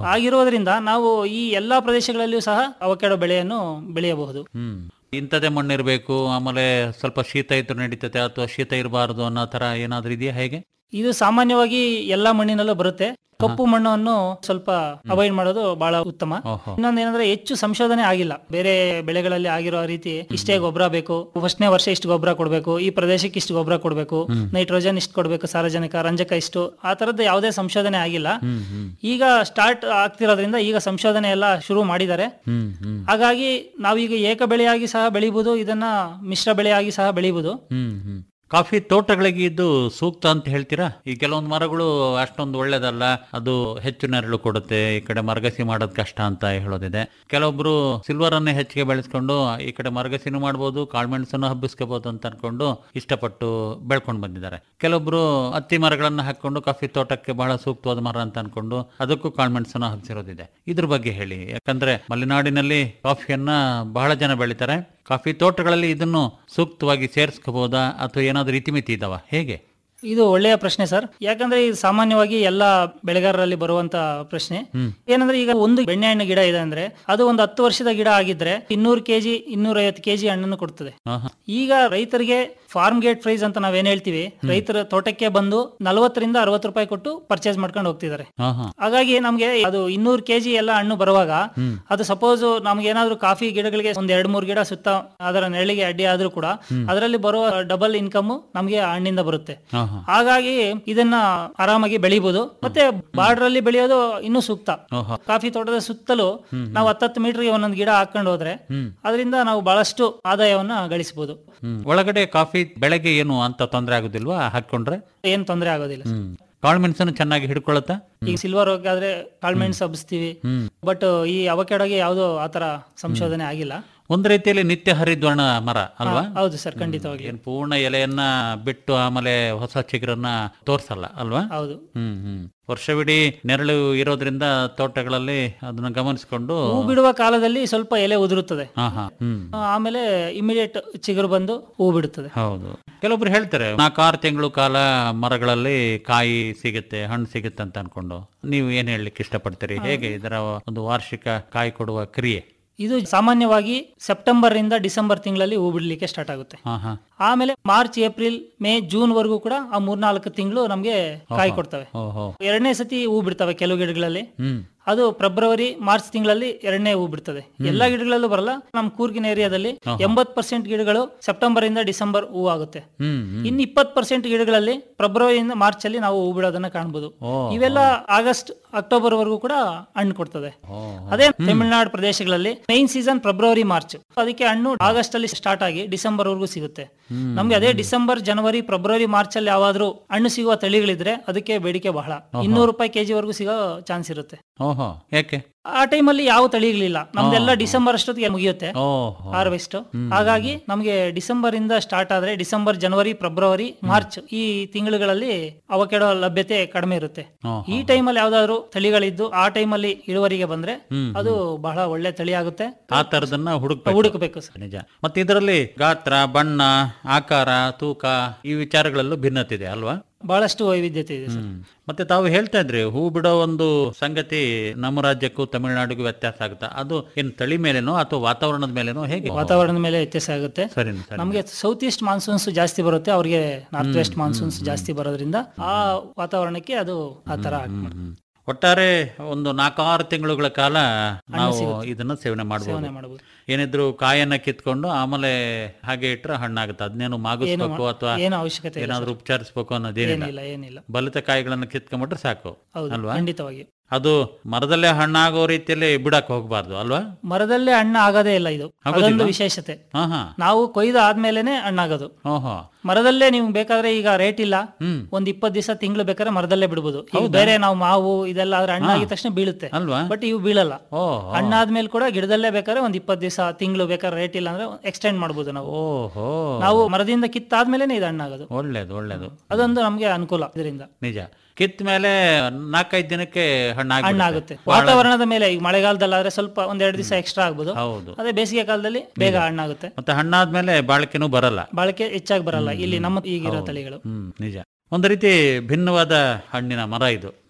ಆಗಿರೋದ್ರಿಂದ ನಾವು ಈ ಎಲ್ಲಾ ಪ್ರದೇಶಗಳಲ್ಲಿಯೂ ಸಹ ಅವಕೆಡೋ ಬೆಳೆಯನ್ನು ಬೆಳೆಯಬಹುದು ಹ್ಮ್ ಇಂಥದೇ ಮಣ್ಣಿರ್ಬೇಕು ಆಮೇಲೆ ಸ್ವಲ್ಪ ಶೀತ ಇದ್ರು ನಡೀತತೆ ಅಥವಾ ಶೀತ ಇರಬಾರದು ಅನ್ನೋ ತರ ಏನಾದ್ರೂ ಇದೆಯಾ ಹೇಗೆ ಇದು ಸಾಮಾನ್ಯವಾಗಿ ಎಲ್ಲಾ ಮಣ್ಣಿನಲ್ಲೂ ಬರುತ್ತೆ ಕಪ್ಪು ಮಣ್ಣನ್ನು ಸ್ವಲ್ಪ ಅವಾಯ್ಡ್ ಮಾಡೋದು ಬಹಳ ಉತ್ತಮ ಓಹೋ. ಇನ್ನೊಂದೇನಂದ್ರೆ ಹೆಚ್ಚು ಸಂಶೋಧನೆ ಆಗಿಲ್ಲ ಬೇರೆ ಬೆಳೆಗಳಲ್ಲಿ ಆಗಿರೋ ರೀತಿ ಇಷ್ಟೇ ಗೊಬ್ಬರ ಬೇಕು ಫಸ್ಟ್ನೇ ವರ್ಷ ಇಷ್ಟು ಗೊಬ್ಬರ ಕೊಡಬೇಕು ಈ ಪ್ರದೇಶಕ್ಕೆ ಇಷ್ಟು ಗೊಬ್ಬರ ಕೊಡಬೇಕು ನೈಟ್ರೋಜನ್ ಇಷ್ಟು ಕೊಡಬೇಕು ಸಾರಜನಕ ರಂಜಕ ಇಷ್ಟು ಆ ತರದ್ದು ಯಾವುದೇ ಸಂಶೋಧನೆ ಆಗಿಲ್ಲ ಈಗ ಸ್ಟಾರ್ಟ್ ಆಗ್ತಿರೋದ್ರಿಂದ ಈಗ ಸಂಶೋಧನೆ ಎಲ್ಲ ಶುರು ಮಾಡಿದ್ದಾರೆ ಹ್ಮ್ ಹ್ಮ್ ಹಾಗಾಗಿ ನಾವೀಗ ಏಕ ಬೆಳೆಯಾಗಿ ಸಹ ಬೆಳಿಬಹುದು ಇದನ್ನ ಮಿಶ್ರ ಬೆಳೆಯಾಗಿ ಸಹ ಬೆಳಿಬಹುದು ಹ್ಮ್ ಹ್ಮ್ ಕಾಫಿ ತೋಟಗಳಿಗೆ ಇದು ಸೂಕ್ತ ಅಂತ ಹೇಳ್ತೀರಾ ಈ ಕೆಲವೊಂದು ಮರಗಳು ಅಷ್ಟೊಂದು ಒಳ್ಳೇದಲ್ಲ ಅದು ಹೆಚ್ಚು ನೆರಳು ಕೊಡುತ್ತೆ ಈ ಕಡೆ ಮರಗಸಿ ಮಾಡೋದ್ ಕಷ್ಟ ಅಂತ ಹೇಳೋದಿದೆ ಕೆಲವೊಬ್ರು ಸಿಲ್ವರ್ ಅನ್ನೇ ಹೆಚ್ಚಿಗೆ ಬೆಳೆಸ್ಕೊಂಡು ಈ ಕಡೆ ಮರಗಸಿನೂ ಮಾಡ್ಬೋದು ಕಾಳ್ಮೆಣಸನ್ನು ಹಬ್ಬಿಸ್ಕೋಬಹುದು ಅಂತ ಅನ್ಕೊಂಡು ಇಷ್ಟಪಟ್ಟು ಬೆಳ್ಕೊಂಡು ಬಂದಿದ್ದಾರೆ ಕೆಲವೊಬ್ರು ಹತ್ತಿ ಮರಗಳನ್ನ ಹಾಕೊಂಡು ಕಾಫಿ ತೋಟಕ್ಕೆ ಬಹಳ ಸೂಕ್ತವಾದ ಮರ ಅಂತ ಅನ್ಕೊಂಡು ಅದಕ್ಕೂ ಕಾಳ್ಮೆಣಸನ್ನು ಹಬ್ಸಿರೋದಿದೆ ಇದ್ರ ಬಗ್ಗೆ ಹೇಳಿ ಯಾಕಂದ್ರೆ ಮಲೆನಾಡಿನಲ್ಲಿ ಕಾಫಿಯನ್ನ ಬಹಳ ಜನ ಬೆಳಿತಾರೆ ಕಾಫಿ ತೋಟಗಳಲ್ಲಿ ಇದನ್ನು ಸೂಕ್ತವಾಗಿ ಸೇರಿಸ್ಕೋಬಹುದಾ ಅಥವಾ ಏನಾದ್ರೂ ಇತಿಮಿತಿ ಇದಾವ ಹೇಗೆ ಇದು ಒಳ್ಳೆಯ ಪ್ರಶ್ನೆ ಸರ್ ಯಾಕಂದ್ರೆ ಇದು ಸಾಮಾನ್ಯವಾಗಿ ಎಲ್ಲಾ ಬೆಳೆಗಾರರಲ್ಲಿ ಬರುವಂತ ಪ್ರಶ್ನೆ ಏನಂದ್ರೆ ಈಗ ಒಂದು ಬೆಣ್ಣೆಹಣ್ಣು ಗಿಡ ಇದೆ ಅಂದ್ರೆ ಅದು ಒಂದು ಹತ್ತು ವರ್ಷದ ಗಿಡ ಆಗಿದ್ರೆ ಇನ್ನೂರು ಕೆಜಿ ಇನ್ನೂರ ಐವತ್ತು ಕೆಜಿ ಹಣ್ಣನ್ನು ಕೊಡ್ತದೆ ಆಹಾ. ಈಗ ರೈತರಿಗೆ ಫಾರ್ಮ್ ಗೇಟ್ ಪ್ರೈಸ್ ಅಂತ ನಾವೇನ್ ಹೇಳ್ತೀವಿ ರೈತರ ತೋಟಕ್ಕೆ ಬಂದು ನಲವತ್ತರಿಂದ ಅರವತ್ತು ರೂಪಾಯಿ ಕೊಟ್ಟು ಪರ್ಚೇಸ್ ಮಾಡ್ಕೊಂಡು ಹೋಗ್ತಿದ್ದಾರೆ ಆಹಾ. ಹಾಗಾಗಿ ನಮ್ಗೆ ಅದು ಇನ್ನೂರು ಕೆಜಿ ಎಲ್ಲ ಹಣ್ಣು ಬರುವಾಗ ಅದು ಸಪೋಸ್ ನಮ್ಗೆ ಏನಾದ್ರು ಕಾಫಿ ಗಿಡಗಳಿಗೆ ಒಂದ್ ಎರಡ್ ಮೂರ್ ಗಿಡ ಸುತ್ತ ಅದರ ನೆರಳಿಗೆ ಅಡ್ಡಿ ಆದ್ರೂ ಕೂಡ ಅದರಲ್ಲಿ ಬರುವ ಡಬಲ್ ಇನ್ಕಮ್ ನಮ್ಗೆ ಆ ಹಣ್ಣಿಂದ ಬರುತ್ತೆ ಆಹಾ. ಹಾಗಾಗಿ ಇದನ್ನ ಆರಾಮಾಗಿ ಬೆಳಿಬಹುದು ಮತ್ತೆ ಬಾರ್ಡರ್ ಅಲ್ಲಿ ಬೆಳೆಯೋದು ಇನ್ನೂ ಸೂಕ್ತ ಓಹೋ. ಕಾಫಿ ತೋಟದ ಸುತ್ತಲೂ ನಾವು ಹತ್ತತ್ತು ಮೀಟರ್ಗೆ ಒಂದೊಂದು ಗಿಡ ಹಾಕೊಂಡು ಹೋದ್ರೆ ಅದರಿಂದ ನಾವು ಬಹಳಷ್ಟು ಆದಾಯವನ್ನ ಗಳಿಸಬಹುದು ಹ್ಮ್. ಒಳಗಡೆ ಕಾಫಿ ಬೆಳೆಗೆ ಏನು ಅಂತ ತೊಂದರೆ ಆಗುದಿಲ್ವಾ ಹಾಕೊಂಡ್ರೆ ಏನ್ ತೊಂದರೆ ಆಗೋದಿಲ್ಲ ಹ್ಮ್ ಕಾಳುಮೆಣಸನ್ನು ಚೆನ್ನಾಗಿ ಹಿಡ್ಕೊಳತ್ತಾ ಈಗ ಸಿಲ್ವರ್ ಆದ್ರೆ ಕಾಳ್ಮೆಣ್ಸ್ ಹಬ್ಸ್ತೀವಿ ಬಟ್ ಈ ಅವಕೆಡೋಗೆ ಯಾವ್ದು ಆತರ ಸಂಶೋಧನೆ ಆಗಿಲ್ಲ ಒಂದ್ ರೀತಿಯಲ್ಲಿ ನಿತ್ಯ ಹರಿದ್ವರ್ಣ ಮರ ಅಲ್ವಾ ಹೌದು ಸರ್ ಖಂಡಿತವಾಗಿ ಏನ್ ಪೂರ್ಣ ಎಲೆಯನ್ನ ಬಿಟ್ಟು ಆಮೇಲೆ ಹೊಸ ಚಿಗುರನ್ನ ತೋರ್ಸಲ್ಲ ಅಲ್ವಾ ಹೌದು ಹ್ಮ್ ಹ್ಮ್ ವರ್ಷವಿಡೀ ನೆರಳು ಇರೋದ್ರಿಂದ ತೋಟಗಳಲ್ಲಿ ಅದನ್ನ ಗಮನಿಸಿಕೊಂಡು ಹೂ ಬಿಡುವ ಕಾಲದಲ್ಲಿ ಸ್ವಲ್ಪ ಎಲೆ ಉದುರುತ್ತದೆ ಹಾ ಹಾ ಹ್ಮ್ ಆಮೇಲೆ ಇಮಿಡಿಯೇಟ್ ಚಿಗುರು ಬಂದು ಹೂ ಬಿಡುತ್ತದೆ ಹೌದು ಕೆಲವೊಬ್ರು ಹೇಳ್ತಾರೆ ನಾಲ್ಕಾರು ತಿಂಗಳು ಕಾಲ ಮರಗಳಲ್ಲಿ ಕಾಯಿ ಸಿಗುತ್ತೆ ಹಣ್ಣು ಸಿಗುತ್ತೆ ಅಂತ ಅನ್ಕೊಂಡು ನೀವು ಏನ್ ಹೇಳಲಿಕ್ಕೆ ಇಷ್ಟಪಡ್ತೀರಿ ಹೇಗೆ ಇದರ ಒಂದು ವಾರ್ಷಿಕ ಕಾಯಿ ಕೊಡುವ ಕ್ರಿಯೆ ಇದು ಸಾಮಾನ್ಯವಾಗಿ ಸೆಪ್ಟೆಂಬರ್ ಇಂದ ಡಿಸೆಂಬರ್ ತಿಂಗಳಲ್ಲಿ ಹೂ ಬಿಡ್ಲಿಕ್ಕೆ ಸ್ಟಾರ್ಟ್ ಆಗುತ್ತೆ ಹಾ ಹಾ ಆಮೇಲೆ ಮಾರ್ಚ್ ಏಪ್ರಿಲ್ ಮೇ ಜೂನ್ ವರೆಗೂ ಕೂಡ ಆ ಮೂರ್ನಾಲ್ಕು ತಿಂಗಳು ನಮ್ಗೆ ಕಾಯಿ ಕೊಡ್ತವೆ ಓಹೋ ಎರಡನೇ ಸತಿ ಹೂ ಬಿಡ್ತವೆ ಕೆಲವು ಗಿಡಗಳಲ್ಲಿ ಹ್ಮ್ ಅದು ಫೆಬ್ರವರಿ ಮಾರ್ಚ್ ತಿಂಗಳಲ್ಲಿ ಎರಡನೇ ಹೂ ಬಿಡ್ತದೆ ಎಲ್ಲಾ ಗಿಡಗಳಲ್ಲೂ ಬರಲ್ಲ ನಮ್ಮ ಕೂರ್ಗಿನ ಏರಿಯಾದಲ್ಲಿ ಎಂಬತ್ ಪರ್ಸೆಂಟ್ ಗಿಡಗಳು ಸೆಪ್ಟೆಂಬರ್ ಇಂದ ಡಿಸೆಂಬರ್ ಹೂ ಆಗುತ್ತೆ ಹ್ಮ್ ಹ್ಮ್ ಇನ್ನು ಇಪ್ಪತ್ ಪರ್ಸೆಂಟ್ ಗಿಡಗಳಲ್ಲಿ ಫೆಬ್ರವರಿಯಿಂದ ಮಾರ್ಚ್ ಅಲ್ಲಿ ನಾವು ಹೂ ಬಿಡೋದನ್ನ ಕಾಣಬಹುದು ಇವೆಲ್ಲ ಆಗಸ್ಟ್ ಅಕ್ಟೋಬರ್ ವರೆಗೂ ಕೂಡ ಹಣ್ಣು ಕೊಡ್ತದೆ ಅದೇ ತಮಿಳುನಾಡು ಪ್ರದೇಶಗಳಲ್ಲಿ ಮೈನ್ ಸೀಸನ್ ಫೆಬ್ರವರಿ ಮಾರ್ಚ್ ಅದಕ್ಕೆ ಹಣ್ಣು ಆಗಸ್ಟ್ ಅಲ್ಲಿ ಸ್ಟಾರ್ಟ್ ಆಗಿ ಡಿಸೆಂಬರ್ ವರೆಗೂ ಸಿಗುತ್ತೆ ನಮ್ಗೆ ಅದೇ ಡಿಸೆಂಬರ್ ಜನವರಿ ಫೆಬ್ರವರಿ ಮಾರ್ಚ್ ಅಲ್ಲಿ ಯಾವಾದ್ರೂ ಹಣ್ಣು ಸಿಗುವ ತಳಿಗಳಿದ್ರೆ ಅದಕ್ಕೆ ಬೇಡಿಕೆ ಬಹಳ ಇನ್ನೂರು ರೂಪಾಯಿ ಕೆಜಿ ವರೆಗೂ ಸಿಗೋ ಚಾನ್ಸ್ ಇರುತ್ತೆ ಓಹೋ ಯಾಕೆ ಆ ಟೈಮಲ್ಲಿ ಯಾವ ತಳಿಗಳಿಲ್ಲ ನಮ್ದೆಲ್ಲ ಡಿಸೆಂಬರ್ ಅಷ್ಟೊತ್ತಿಗೆ ಮುಗಿಯುತ್ತೆ ಓಹೋ ಹಾರ್ವೆಸ್ಟ್ ಹಾಗಾಗಿ ನಮಗೆ ಡಿಸೆಂಬರ್ ಇಂದ ಸ್ಟಾರ್ಟ್ ಆದ್ರೆ ಡಿಸೆಂಬರ್ ಜನವರಿ ಫೆಬ್ರವರಿ ಮಾರ್ಚ್ ಈ ತಿಂಗಳುಗಳಲ್ಲಿ ಅವಕೆಡೋ ಲಭ್ಯತೆ ಕಡಿಮೆ ಇರುತ್ತೆ ಓಹೋ. ಈ ಟೈಮಲ್ಲಿ ಯಾವ್ದಾದ್ರು ತಳಿಗಳಿದ್ದು ಆ ಟೈಮಲ್ಲಿ ಇಳುವರಿಗೆ ಬಂದ್ರೆ ಅದು ಬಹಳ ಒಳ್ಳೆ ತಳಿ ಆಗುತ್ತೆ ಆ ತರದನ್ನ ಹುಡುಕ್ಬೇಕು ಹುಡುಕಬೇಕು ಸರ್ ನಿಜ ಮತ್ತೆ ಇದರಲ್ಲಿ ಗಾತ್ರ ಬಣ್ಣ ಆಕಾರ ತೂಕ ಈ ವಿಚಾರಗಳಲ್ಲೂ ಭಿನ್ನತೆ ಇದೆ ಅಲ್ವಾ ಬಹಳಷ್ಟು ವೈವಿಧ್ಯತೆ ಇದೆ ಸರ್ ಹ್ಮ್. ಮತ್ತೆ ತಾವು ಹೇಳ್ತಾ ಇದ್ರಿ ಹೂ ಬಿಡೋ ಒಂದು ಸಂಗತಿ ನಮ್ಮ ರಾಜ್ಯಕ್ಕೂ ತಮಿಳುನಾಡಿಗೂ ವ್ಯತ್ಯಾಸ ಆಗುತ್ತಾ ಅದು ಏನ್ ತಳಿ ಮೇಲೇನೋ ಅಥವಾ ವಾತಾವರಣದ ಮೇಲೇನೋ ಹೇಗೆ ವಾತಾವರಣದ ಮೇಲೆ ವ್ಯತ್ಯಾಸ ಆಗುತ್ತೆ ಸರಿ ಸರಿ ನಮಗೆ ಸೌತ್ ಈಸ್ಟ್ ಮಾನ್ಸೂನ್ಸ್ ಜಾಸ್ತಿ ಬರುತ್ತೆ ಅವ್ರಿಗೆ ನಾರ್ತ್ ವೆಸ್ಟ್ ಮಾನ್ಸೂನ್ಸ್ ಜಾಸ್ತಿ ಬರೋದ್ರಿಂದ ಆ ವಾತಾವರಣಕ್ಕೆ ಅದು ಆ ತರ ಆಕ್ಟ್ ಮಾಡುತ್ತೆ. ಹ್ಮ್. ಒಟ್ಟಾರೆ ಒಂದು ನಾಲ್ಕಾರು ತಿಂಗಳುಗಳ ಕಾಲ ನಾವು ಇದನ್ನ ಸೇವನೆ ಮಾಡಬಹುದು ಮಾಡಬಹುದು ಏನಿದ್ರು ಕಾಯನ್ನ ಕಿತ್ಕೊಂಡು ಆಮೇಲೆ ಹಾಗೆ ಇಟ್ರೆ ಹಣ್ಣಾಗುತ್ತೆ ಅದನ್ನೇನು ಮಾಗಿಸ್ಬೇಕು ಅಥವಾ ಏನು ಅವಶ್ಯಕತೆ ಇಲ್ಲ ಏನಾದ್ರೂ ಉಪಚರಿಸ್ಬೇಕು ಅನ್ನೋದೇನಿಲ್ಲ ಏನಿಲ್ಲ ಏನಿಲ್ಲ ಬಲಿತ ಕಾಯಿಗಳನ್ನ ಕಿತ್ಕೊಂಡ್ಬಿಟ್ರೆ ಸಾಕು ಹೌದು ಅಲ್ವಾ ಖಂಡಿತವಾಗಿ ಅದು ಮರದಲ್ಲೇ ಹಣ್ಣಾಗೋ ರೀತಿಯಲ್ಲಿ ಬಿಡಕ್ ಹೋಗ್ಬಾರ್ದು ಅಲ್ವಾ ಮರದಲ್ಲೇ ಹಣ್ಣು ಆಗೋದೇ ಇಲ್ಲ ಇದು ಅದೊಂದು ವಿಶೇಷತೆ ಹಾ ಹಾ ನಾವು ಕೊಯ್ದು ಆದ್ಮೇಲೆನೆ ಹಣ್ಣಾಗೋದು ಓಹೋ ಮರದಲ್ಲೇ ನೀವು ಬೇಕಾದ್ರೆ ಈಗ ರೇಟ್ ಇಲ್ಲ ಹ್ಮ್ ಒಂದ್ ಇಪ್ಪತ್ ದಿವಸ ತಿಂಗಳು ಬೇಕಾದ್ರೆ ಮರದಲ್ಲೇ ಬಿಡ್ಬೋದು ಈಗ ಬೇರೆ ನಾವು ಮಾವು ಇದೆಲ್ಲ ಆದ್ರೆ ಹಣ್ಣಾಗಿದ ತಕ್ಷಣ ಬೀಳುತ್ತೆ ಅಲ್ವಾ ಬಟ್ ಇವು ಬೀಳಲ್ಲ ಓ ಹಣ್ಣಾದ್ಮೇಲೆ ಕೂಡ ಗಿಡದಲ್ಲೇ ಬೇಕಾದ್ರೆ ಒಂದ್ ಇಪ್ಪತ್ ದಿವಸ ತಿಂಗಳು ಬೇಕಾದ್ರೆ ರೇಟ್ ಇಲ್ಲ ಅಂದ್ರೆ ಎಕ್ಸ್ಟೆಂಡ್ ಮಾಡ್ಬೋದು ನಾವು ಓಹೋ ನಾವು ಮರದಿಂದ ಕಿತ್ತಾದ್ಮೇಲೆ ಇದು ಹಣ್ಣಾಗೋದು ಒಳ್ಳೇದು ಒಳ್ಳೇದು ಅದೊಂದು ನಮ್ಗೆ ಅನುಕೂಲ ಇದರಿಂದ ನಿಜ ಕಿತ್ತ ಮೇಲೆ ನಾಲ್ಕೈದು ದಿನಕ್ಕೆ ಹಣ್ಣಾಗಿ ಹಣ್ಣಾಗುತ್ತೆ ವಾತಾವರಣದ ಮೇಲೆ ಈಗ ಮಳೆಗಾಲದಲ್ಲಾದ್ರೆ ಸ್ವಲ್ಪ ಒಂದ್ ಎರಡು ದಿವಸ ಎಕ್ಸ್ಟ್ರಾ ಆಗ್ಬೋದು ಹೌದು ಅದೇ ಬೇಸಿಗೆ ಕಾಲದಲ್ಲಿ ಬೇಗ ಹಣ್ಣಾಗುತ್ತೆ ಮತ್ತೆ ಹಣ್ಣಾದ್ಮೇಲೆ ಬಾಳಿಕೆನೂ ಬರಲ್ಲ ಬಳಕೆ ಹೆಚ್ಚಾಗಿ ಬರಲ್ಲ ಇಲ್ಲಿ ನಮ್ಮ ಈಗಿರೋ ತಳಿಗಳು ಹ್ಮ್ ನಿಜ ಒಂದು ರೀತಿ ಭಿನ್ನವಾದ ಹಣ್ಣಿನ ಮರ ಇದು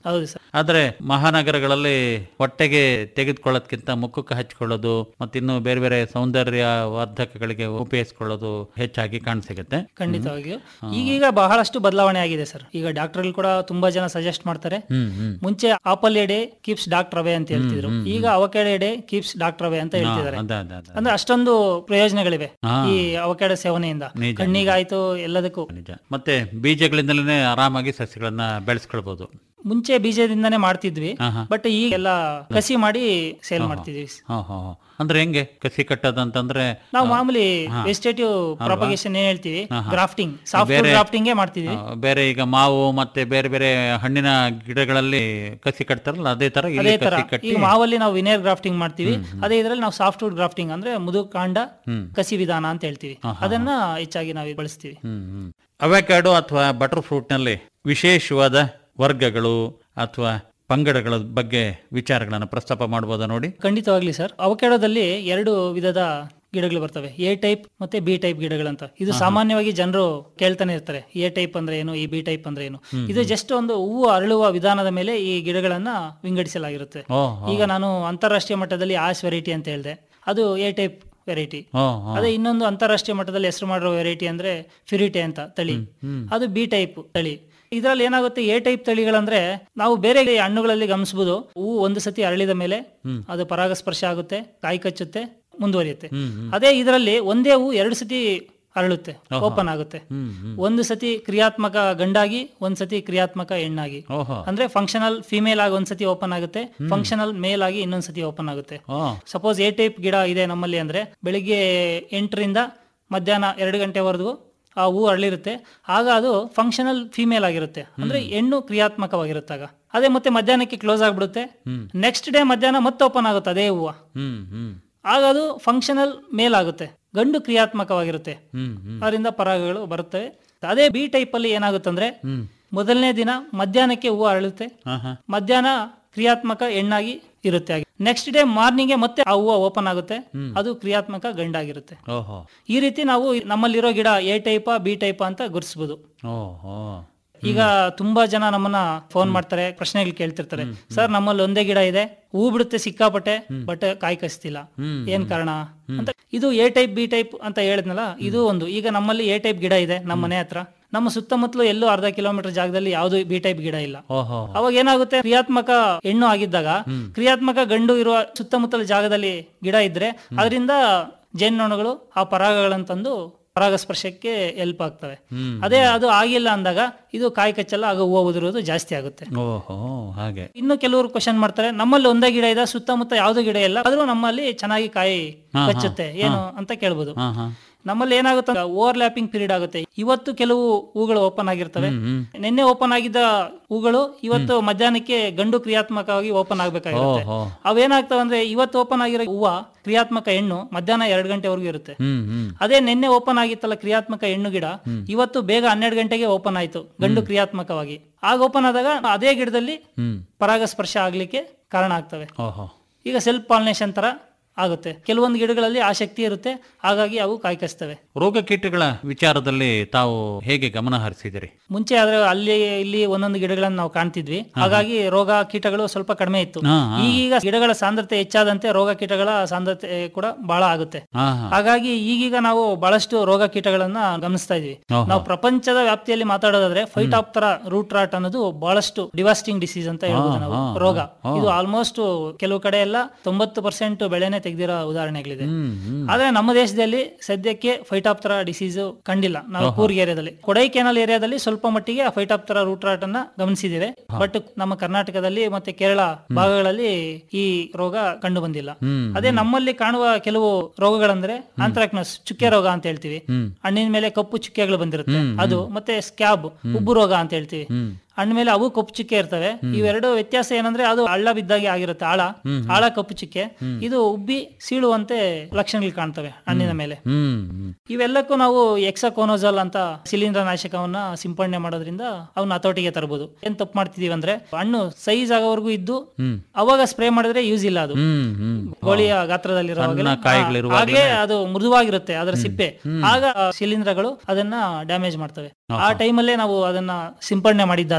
ಹೌದು ಸರ್ ಆದ್ರೆ ಮಹಾನಗರಗಳಲ್ಲಿ ಹೊಟ್ಟೆಗೆ ತೆಗೆದುಕೊಳ್ಳೋದ್ಕಿಂತ ಮುಖಕ್ಕೆ ಹಚ್ಕೊಳ್ಳೋದು ಮತ್ತಿನ್ನು ಬೇರೆ ಬೇರೆ ಸೌಂದರ್ಯ ವರ್ಧಕಗಳಿಗೆ ಉಪಯೋಗಿಸ್ಕೊಳ್ಳೋದು ಹೆಚ್ಚಾಗಿ ಕಾಣಸಿಗುತ್ತೆ ಖಂಡಿತವಾಗಿಯೂ ಈಗೀಗ ಬಹಳಷ್ಟು ಬದಲಾವಣೆ ಆಗಿದೆ ಸರ್ ಈಗ ಡಾಕ್ಟರ್ ಕೂಡ ತುಂಬಾ ಜನ ಸಜೆಸ್ಟ್ ಮಾಡ್ತಾರೆ ಹ್ಮ್ ಹ್ಮ್ ಮುಂಚೆ ಆಪಲ್ ಎಡೆ ಕೀಪ್ಸ್ ಡಾಕ್ಟರ್ ಅವೇ ಅಂತ ಹೇಳ್ತಿದ್ರು ಈಗ ಅವಕೆಡ ಎಡೆ ಕೀಪ್ಸ್ ಡಾಕ್ಟರ್ ಅವೇ ಅಂತ ಹೇಳ್ತಿದ್ದಾರೆ ಅದ ಅದ ಅದ ಅಂದ್ರೆ ಅಷ್ಟೊಂದು ಪ್ರಯೋಜನಗಳಿವೆ ಹಾ. ಈ ಅವಕೆಡ ಸೇವನೆಯಿಂದ ನಿಜ, ಕಣ್ಣಿಗಾಯ್ತು ಎಲ್ಲದಕ್ಕೂ ನಿಜ ಮತ್ತೆ ಬೀಜಗಳಿಂದಲೇ ಆರಾಮಾಗಿ ಸಸ್ಯಗಳನ್ನ ಬೆಳೆಸ್ಕೊಳ್ಬಹುದು ಮುಂಚೆ ಬೀಜದಿಂದಾನೇ ಮಾಡ್ತಿದ್ವಿ ಆಹಾ. ಬಟ್ ಈಗ ಎಲ್ಲ ಕಸಿ ಮಾಡಿ ಸೇಲ್ ಮಾಡ್ತಿದ್ವಿ ಹಾ ಹಾ ಹಾ. ಅಂದ್ರೆ ಹೆಂಗೆ ಕಸಿ ಕಟ್ಟೋದಂತಂದ್ರೆ ನಾವು ಮಾಮೂಲಿ ಹಾ. ವೆಜಿಟೇಟಿವ್ ಅಲ್ವಾ? ಪ್ರಾಪಗೇಶನ್ ಏನ್ ಹೇಳ್ತೀವಿ ಆಹಾ. ಗ್ರಾಫ್ಟಿಂಗ್ ಸಾಫ್ಟ್ ಬೇರೆ- ಗ್ರಾಫ್ಟಿಂಗ್ ಮಾಡ್ತಿದ್ವಿ ಆ, ಬೇರೆ ಈಗ ಮಾವು ಮತ್ತೆ ಬೇರೆ ಬೇರೆ ಹಣ್ಣಿನ ಗಿಡಗಳಲ್ಲಿ ಕಸಿ ಕಟ್ತಾರಲ್ಲ ಅದೇ ತರ ಇಲ್ಲಿ ಅದೇ ತರ ಕಸಿ ಕಟ್ಟಿ ಈಗ ಮಾವಲ್ಲಿ ನಾವು ವಿನೇರ್ ಗ್ರಾಫ್ಟಿಂಗ್ ಮಾಡ್ತೀವಿ ಅದೇ ಇದ್ರಲ್ಲಿ ನಾವು ಸಾಫ್ಟ್ ವುಡ್ ಗ್ರಾಫ್ಟಿಂಗ್ ಅಂದ್ರೆ ಮುದು ಕಾಂಡ ಹ್ಮ್. ಕಸಿ ವಿಧಾನ ಅಂತ ಹೇಳ್ತೀವಿ ಆಹಾ. ಅದನ್ನ ಹೆಚ್ಚಾಗಿ ನಾವು ಬಳಸ್ತೀವಿ ಹ್ಮ್ ಹ್ಮ್ ಅವೆಕಾಡೋ ಅಥವಾ ಬಟರ್ ಫ್ರೂಟ್ ನಲ್ಲಿ ವಿಶೇಷವಾದ ವರ್ಗಗಳು ಅಥವಾ ಪಂಗಡಗಳ ಬಗ್ಗೆ ವಿಚಾರಗಳನ್ನು ಪ್ರಸ್ತಾಪ ಮಾಡಬಹುದಾ ನೋಡಿ ಖಂಡಿತವಾಗ್ಲಿ ಸರ್ ಅವಕೆಡೋದಲ್ಲಿ ಎರಡು ವಿಧದ ಗಿಡಗಳು ಬರ್ತವೆ ಎ ಟೈಪ್ ಮತ್ತೆ ಬಿ ಟೈಪ್ ಗಿಡಗಳಂತ ಇದು ಸಾಮಾನ್ಯವಾಗಿ ಜನರು ಕೇಳ್ತಾನೆ ಇರ್ತಾರೆ ಎ ಟೈಪ್ ಅಂದ್ರೆ ಏನು ಈ ಬಿ ಟೈಪ್ ಅಂದ್ರೆ ಏನು ಇದು ಜಸ್ಟ್ ಒಂದು ಹೂವು ಅರಳುವ ವಿಧಾನದ ಮೇಲೆ ಈ ಗಿಡಗಳನ್ನ ವಿಂಗಡಿಸಲಾಗಿರುತ್ತೆ ಓ ಈಗ ನಾನು ಅಂತಾರಾಷ್ಟ್ರೀಯ ಮಟ್ಟದಲ್ಲಿ ಆಸ್ ವೆರೈಟಿ ಅಂತ ಹೇಳಿದೆ ಅದು ಎ ಟೈಪ್ ವೆರೈಟಿ ಓ ಓ. ಅದೇ ಇನ್ನೊಂದು ಅಂತಾರಾಷ್ಟ್ರೀಯ ಮಟ್ಟದಲ್ಲಿ ಹೆಸರು ಮಾಡಿರೋ ವೆರೈಟಿ ಅಂದ್ರೆ ಫಿರಿಟೆ ಅಂತ ತಳಿ ಅದು ಬಿ ಟೈಪ್ ತಳಿ ಇದ್ರಲ್ಲಿ ಏನಾಗುತ್ತೆ ಎ ಟೈಪ್ ತಳಿಗಳಂದ್ರೆ ನಾವು ಬೇರೆ ಹಣ್ಣುಗಳಲ್ಲಿ ಗಮನಿಸಬಹುದು ಹೂವು ಒಂದು ಸತಿ ಅರಳಿದ ಮೇಲೆ ಅದು ಪರಾಗಸ್ಪರ್ಶ ಆಗುತ್ತೆ ಕಾಯಿ ಕಚ್ಚುತ್ತೆ ಮುಂದುವರಿಯುತ್ತೆ ಅದೇ ಇದರಲ್ಲಿ ಒಂದೇ ಹೂವು ಎರಡು ಸತಿ ಅರಳುತ್ತೆ ಓಪನ್ ಆಗುತ್ತೆ ಹ್ಮ್ ಹ್ಮ್ ಒಂದು ಸತಿ ಕ್ರಿಯಾತ್ಮಕ ಗಂಡಾಗಿ ಒಂದ್ ಸತಿ ಕ್ರಿಯಾತ್ಮಕ ಹೆಣ್ಣಾಗಿ ಓಹೋ ಅಂದ್ರೆ ಫಂಕ್ಷನಲ್ ಫಿಮೇಲ್ ಆಗಿ ಒಂದ್ಸತಿ ಓಪನ್ ಆಗುತ್ತೆ ಫಂಕ್ಷನಲ್ ಮೇಲ್ ಆಗಿ ಇನ್ನೊಂದ್ ಸತಿ ಓಪನ್ ಆಗುತ್ತೆ ಓ ಸಪೋಸ್ ಎ ಟೈಪ್ ಗಿಡ ಇದೆ ನಮ್ಮಲ್ಲಿ ಅಂದ್ರೆ ಬೆಳಿಗ್ಗೆ ಎಂಟರಿಂದ ಮಧ್ಯಾಹ್ನ ಎರಡು ಗಂಟೆವರೆಗೂ ಆ ಹೂ ಅರಳಿರುತ್ತೆ ಆಗ ಅದು ಫಂಕ್ಷನಲ್ ಫಿಮೇಲ್ ಆಗಿರುತ್ತೆ ಅಂದ್ರೆ ಹೆಣ್ಣು ಕ್ರಿಯಾತ್ಮಕವಾಗಿರುತ್ತಾಗ ಅದೇ ಮತ್ತೆ ಮಧ್ಯಾಹ್ನಕ್ಕೆ ಕ್ಲೋಸ್ ಆಗ್ಬಿಡುತ್ತೆ ನೆಕ್ಸ್ಟ್ ಡೇ ಮಧ್ಯಾಹ್ನ ಮತ್ತೆ ಓಪನ್ ಆಗುತ್ತೆ ಅದೇ ಹೂವು ಹ್ಮ್ ಹ್ಮ್ ಆಗ ಅದು ಫಂಕ್ಷನಲ್ ಮೇಲ್ ಆಗುತ್ತೆ ಗಂಡು ಕ್ರಿಯಾತ್ಮಕವಾಗಿರುತ್ತೆ ಹ್ಮ್ ಹ್ಮ್ ಅದರಿಂದ ಪರಾಗಗಳು ಬರುತ್ತವೆ ಅದೇ ಬಿ ಟೈಪ್ ಅಲ್ಲಿ ಏನಾಗುತ್ತಂದ್ರೆ ಹ್ಮ್ ಮೊದಲನೇ ದಿನ ಮಧ್ಯಾಹ್ನಕ್ಕೆ ಹೂವು ಅರಳುತ್ತೆ ಹಾ ಹಾ ಮಧ್ಯಾಹ್ನ ಕ್ರಿಯಾತ್ಮಕ ಹೆಣ್ಣಾಗಿ ಇರುತ್ತೆ ಹಾಗೆ ನೆಕ್ಸ್ಟ್ ಡೇ ಮಾರ್ನಿಂಗ್ ಮತ್ತೆ ಆ ಹೂವು ಓಪನ್ ಆಗುತ್ತೆ ಅದು ಕ್ರಿಯಾತ್ಮಕ ಗಂಡಾಗಿರುತ್ತೆ ಓಹೋ ಈ ರೀತಿ ನಾವು ನಮ್ಮಲ್ಲಿರೋ ಗಿಡ ಎ ಟೈಪ ಬಿ ಟೈಪ ಅಂತ ಗುರುತಿಸಬಹುದು ಓಹೋ ಈಗ ತುಂಬಾ ಜನ ನಮ್ಮನ್ನ ಫೋನ್ ಮಾಡ್ತಾರೆ ಪ್ರಶ್ನೆಗಳು ಕೇಳ್ತಿರ್ತಾರೆ ಸರ್ ನಮ್ಮಲ್ಲಿ ಒಂದೇ ಗಿಡ ಇದೆ ಹೂ ಬಿಡುತ್ತೆ ಸಿಕ್ಕಾಪಟ್ಟೆ ಬಟ್ ಕಾಯಿ ಕಸ್ತಿಲ್ಲ ಏನ್ ಕಾರಣ ಅಂತ ಇದು ಎ ಟೈಪ್ ಬಿ ಟೈಪ್ ಅಂತ ಹೇಳಿದ್ನಲ್ಲ ಇದು ಒಂದು ಈಗ ನಮ್ಮಲ್ಲಿ ಎ ಟೈಪ್ ಗಿಡ ಇದೆ ನಮ್ಮ ಮನೆ ಹತ್ರ ನಮ್ಮ ಸುತ್ತಮುತ್ತಲು ಎಲ್ಲೂ ಅರ್ಧ ಕಿಲೋಮೀಟರ್ ಜಾಗದಲ್ಲಿ ಯಾವ್ದು ಬಿ ಟೈಪ್ ಗಿಡ ಇಲ್ಲ ಓಹೋ ಅವಾಗ ಏನಾಗುತ್ತೆ ಕ್ರಿಯಾತ್ಮಕ ಹೆಣ್ಣು ಆಗಿದ್ದಾಗ ಕ್ರಿಯಾತ್ಮಕ ಗಂಡು ಇರುವ ಸುತ್ತಮುತ್ತಲ ಜಾಗದಲ್ಲಿ ಗಿಡ ಇದ್ರೆ ಅದರಿಂದ ಜೇನ್ನೊಣಗಳು ಆ ಪರಾಗಗಳನ್ನು ತಂದು ಪರಾಗಸ್ಪರ್ಶಕ್ಕೆ ಹೆಲ್ಪ್ ಆಗ್ತವೆ ಅದೇ ಅದು ಆಗಿಲ್ಲ ಅಂದಾಗ ಇದು ಕಾಯಿ ಕಚ್ಚಲ್ಲ ಆಗ ಹೂವು ಉದುರೋದು ಜಾಸ್ತಿ ಆಗುತ್ತೆ ಓಹೋ ಹಾಗೆ ಇನ್ನು ಕೆಲವರು ಕ್ವಶನ್ ಮಾಡ್ತಾರೆ ನಮ್ಮಲ್ಲಿ ಒಂದೇ ಗಿಡ ಇದೆ ಸುತ್ತಮುತ್ತ ಯಾವ್ದು ಗಿಡ ಇಲ್ಲ ಆದ್ರೂ ನಮ್ಮಲ್ಲಿ ಚೆನ್ನಾಗಿ ಕಾಯಿ ಕಚ್ಚುತ್ತೆ ಏನು ಅಂತ ಕೇಳ್ಬೋದು ಹಾ ಹಾ ನಮ್ಮಲ್ಲಿ ಏನಾಗುತ್ತೆ ಓವರ್ ಲ್ಯಾಪಿಂಗ್ ಪೀರಿಯಡ್ ಆಗುತ್ತೆ ಇವತ್ತು ಕೆಲವು ಹೂಗಳು ಓಪನ್ ಆಗಿರ್ತವೆ ನಿನ್ನೆ ಓಪನ್ ಆಗಿದ್ದ ಹೂಗಳು ಇವತ್ತು ಮಧ್ಯಾಹ್ನಕ್ಕೆ ಗಂಡು ಕ್ರಿಯಾತ್ಮಕವಾಗಿ ಓಪನ್ ಆಗ್ಬೇಕಾಗಿರುತ್ತೆ ಓಹೋ ಅವೇನಾಗ್ತವೆ ಅಂದ್ರೆ ಇವತ್ತು ಓಪನ್ ಆಗಿರೋ ಹೂವ ಕ್ರಿಯಾತ್ಮಕ ಹೆಣ್ಣು ಮಧ್ಯಾಹ್ನ ಎರಡು ಗಂಟೆವರೆಗೂ ಇರುತ್ತೆ ಹ್ಮ್ ಹ್ಮ್ ಅದೇ ನಿನ್ನೆ ಓಪನ್ ಆಗಿತ್ತಲ್ಲ ಕ್ರಿಯಾತ್ಮಕ ಹೆಣ್ಣು ಗಿಡ ಇವತ್ತು ಬೇಗ ಹನ್ನೆರಡು ಗಂಟೆಗೆ ಓಪನ್ ಆಯ್ತು ಗಂಡು ಕ್ರಿಯಾತ್ಮಕವಾಗಿ ಆಗ ಓಪನ್ ಆದಾಗ ಅದೇ ಗಿಡದಲ್ಲಿ ಹ್ಮ್ ಪರಾಗಸ್ಪರ್ಶ ಆಗ್ಲಿಕ್ಕೆ ಕಾರಣ ಆಗ್ತವೆ ಓಹೋ ಈಗ ಸೆಲ್ಫ್ ಪಾಲಿನೇಷನ್ ತರ ಆಗುತ್ತೆ ಕೆಲವೊಂದು ಗಿಡಗಳಲ್ಲಿ ಆ ಶಕ್ತಿ ಇರುತ್ತೆ ಹಾಗಾಗಿ ಅವು ಕಾಯ್ಕಸ್ತವೆ ರೋಗ ಕೀಟಗಳ ವಿಚಾರದಲ್ಲಿ ತಾವು ಹೇಗೆ ಗಮನ ಹರಿಸಿದಿರಿ ಮುಂಚೆ ಆದ್ರೆ ಅಲ್ಲಿ ಇಲ್ಲಿ ಒಂದೊಂದು ಗಿಡಗಳನ್ನ ನಾವು ಕಾಣ್ತಿದ್ವಿ ಹಾಗಾಗಿ ರೋಗ ಕೀಟಗಳು ಸ್ವಲ್ಪ ಕಡಿಮೆ ಇತ್ತು ಹಾ, ಹಾ. ಈಗೀಗ ಗಿಡಗಳ ಸಾಂದ್ರತೆ ಹೆಚ್ಚಾದಂತೆ ರೋಗ ಕೀಟಗಳ ಸಾಂದ್ರತೆ ಕೂಡ ಬಹಳ ಆಗುತ್ತೆ ಹಾ ಹಾ ಹಾಗಾಗಿ ಈಗೀಗ ನಾವು ಬಹಳಷ್ಟು ರೋಗ ಕೀಟಗಳನ್ನ ಗಮನಿಸ್ತಾ ಇದೀವಿ ಓಹೋ. ನಾವು ಪ್ರಪಂಚದ ವ್ಯಾಪ್ತಿಯಲ್ಲಿ ಮಾತಾಡೋದಾದ್ರೆ phytophthora root rot ಅನ್ನೋದು ಬಹಳಷ್ಟು ಡಿವಾಸ್ಟಿಂಗ್ ಡಿಸೀಸ್ ಅಂತ ಹೇಳ್ಬೋದು ನಾವು ಹಾ, ರೋಗ ಹಾ. ಇದು ಆಲ್ಮೋಸ್ಟ್ ಕೆಲವು ಕಡೆ ಎಲ್ಲ ತೊಂಬತ್ತು ಪರ್ಸೆಂಟ್ ಬೆಳೆನೆ ತೆಗೆದಿರೋ ಉದಾಹರಣೆಗಳಿದೆ ಹ್ಮ್ ಹ್ಮ್ ಆದ್ರೆ ನಮ್ಮ ದೇಶದಲ್ಲಿ ಸದ್ಯಕ್ಕೆ ಫೈಟ್ ಆಫ್ ತರ ಡಿಸೀಸ್ ಕಂಡಿಲ್ಲ ನಾವು ಕೂರ್ಗ್ ಏರಿಯಾದಲ್ಲಿ ಕೊಡೈಕೆನಾಲ್ ಏರಿಯಾದಲ್ಲಿ ಸ್ವಲ್ಪ ಮಟ್ಟಿಗೆ ಆ phytophthora root rot ಅನ್ನ ಗಮನಿಸಿದ್ದೇವೆ ಬಟ್ ನಮ್ಮ ಕರ್ನಾಟಕದಲ್ಲಿ ಮತ್ತೆ ಕೇರಳ ಭಾಗಗಳಲ್ಲಿ ಈ ರೋಗ ಕಂಡು ಬಂದಿಲ್ಲ ಹ್ಮ್ ಅದೇ ನಮ್ಮಲ್ಲಿ ಕಾಣುವ ಕೆಲವು ರೋಗಗಳಂದ್ರೆ ಆಂಥ್ರಾಕ್ನಸ್ ಚುಕ್ಕೆ ರೋಗ ಅಂತ ಹೇಳ್ತೀವಿ ಹ್ಮ್ ಹಣ್ಣಿನ ಮೇಲೆ ಕಪ್ಪು ಚುಕ್ಕೆಗಳು ಬಂದಿರುತ್ತೆ ಅದು ಮತ್ತೆ ಸ್ಕ್ಯಾಬ್ ಉಬ್ಬು ರೋಗ ಅಂತ ಹೇಳ್ತೀವಿ ಹ್ಮ್ ಹಣ್ಣ ಮೇಲೆ ಅವು ಕಪ್ಪು ಚುಕ್ಕೆ ಇರ್ತವೆ ಇವೆರಡು ವ್ಯತ್ಯಾಸ ಏನಂದ್ರೆ ಅದು ಹಳ್ಳ ಬಿದ್ದಾಗೆ ಆಗಿರುತ್ತೆ ಆಳ ಆಳ ಕಪ್ಪು ಚುಕ್ಕೆ ಇದು ಉಬ್ಬಿ ಸೀಳುವಂತೆ ಲಕ್ಷಣಗಳು ಕಾಣ್ತವೆ ಹಣ್ಣಿನ ಮೇಲೆ ಹ್ಮ್ ಹ್ಮ್ ಇವೆಲ್ಲಕ್ಕೂ ನಾವು ಎಕ್ಸಕೋನೋಜಲ್ ಅಂತ ಶಿಲೀಂಧ್ರ ನಾಶಕವನ್ನ ಸಿಂಪಡಣೆ ಮಾಡೋದ್ರಿಂದ ಅವನ್ನ ಹತೋಟಿಗೆ ತರಬಹುದು ಏನ್ ತಪ್ಪು ಮಾಡ್ತಿದೀವಿ ಅಂದ್ರೆ ಹಣ್ಣು ಸೈಜ್ ಆಗೋವರೆಗೂ ಇದ್ದು ಹ್ಮ್. ಅವಾಗ ಸ್ಪ್ರೇ ಮಾಡಿದ್ರೆ ಯೂಸ್ ಇಲ್ಲ ಅದು ಹ್ಮ್ ಹ್ಮ್ ಗೋಳಿಯ ಗಾತ್ರದಲ್ಲಿರುವಾಗಲೇ ಸಣ್ಣ ಕಾಯಿಗಳಿರುವಾಗಲೇ ಹಾಗೆ ಅದು ಮೃದುವಾಗಿರುತ್ತೆ ಅದರ ಸಿಪ್ಪೆ ಆಗ ಆ ಶಿಲೀಂಧ್ರಗಳು ಅದನ್ನ ಡ್ಯಾಮೇಜ್ ಮಾಡ್ತವೆ ಆ ಟೈಮಲ್ಲೇ ನಾವು ಅದನ್ನ ಸಿಂಪಡಣೆ ಮಾಡಿದ್ದಾದ್ರೆ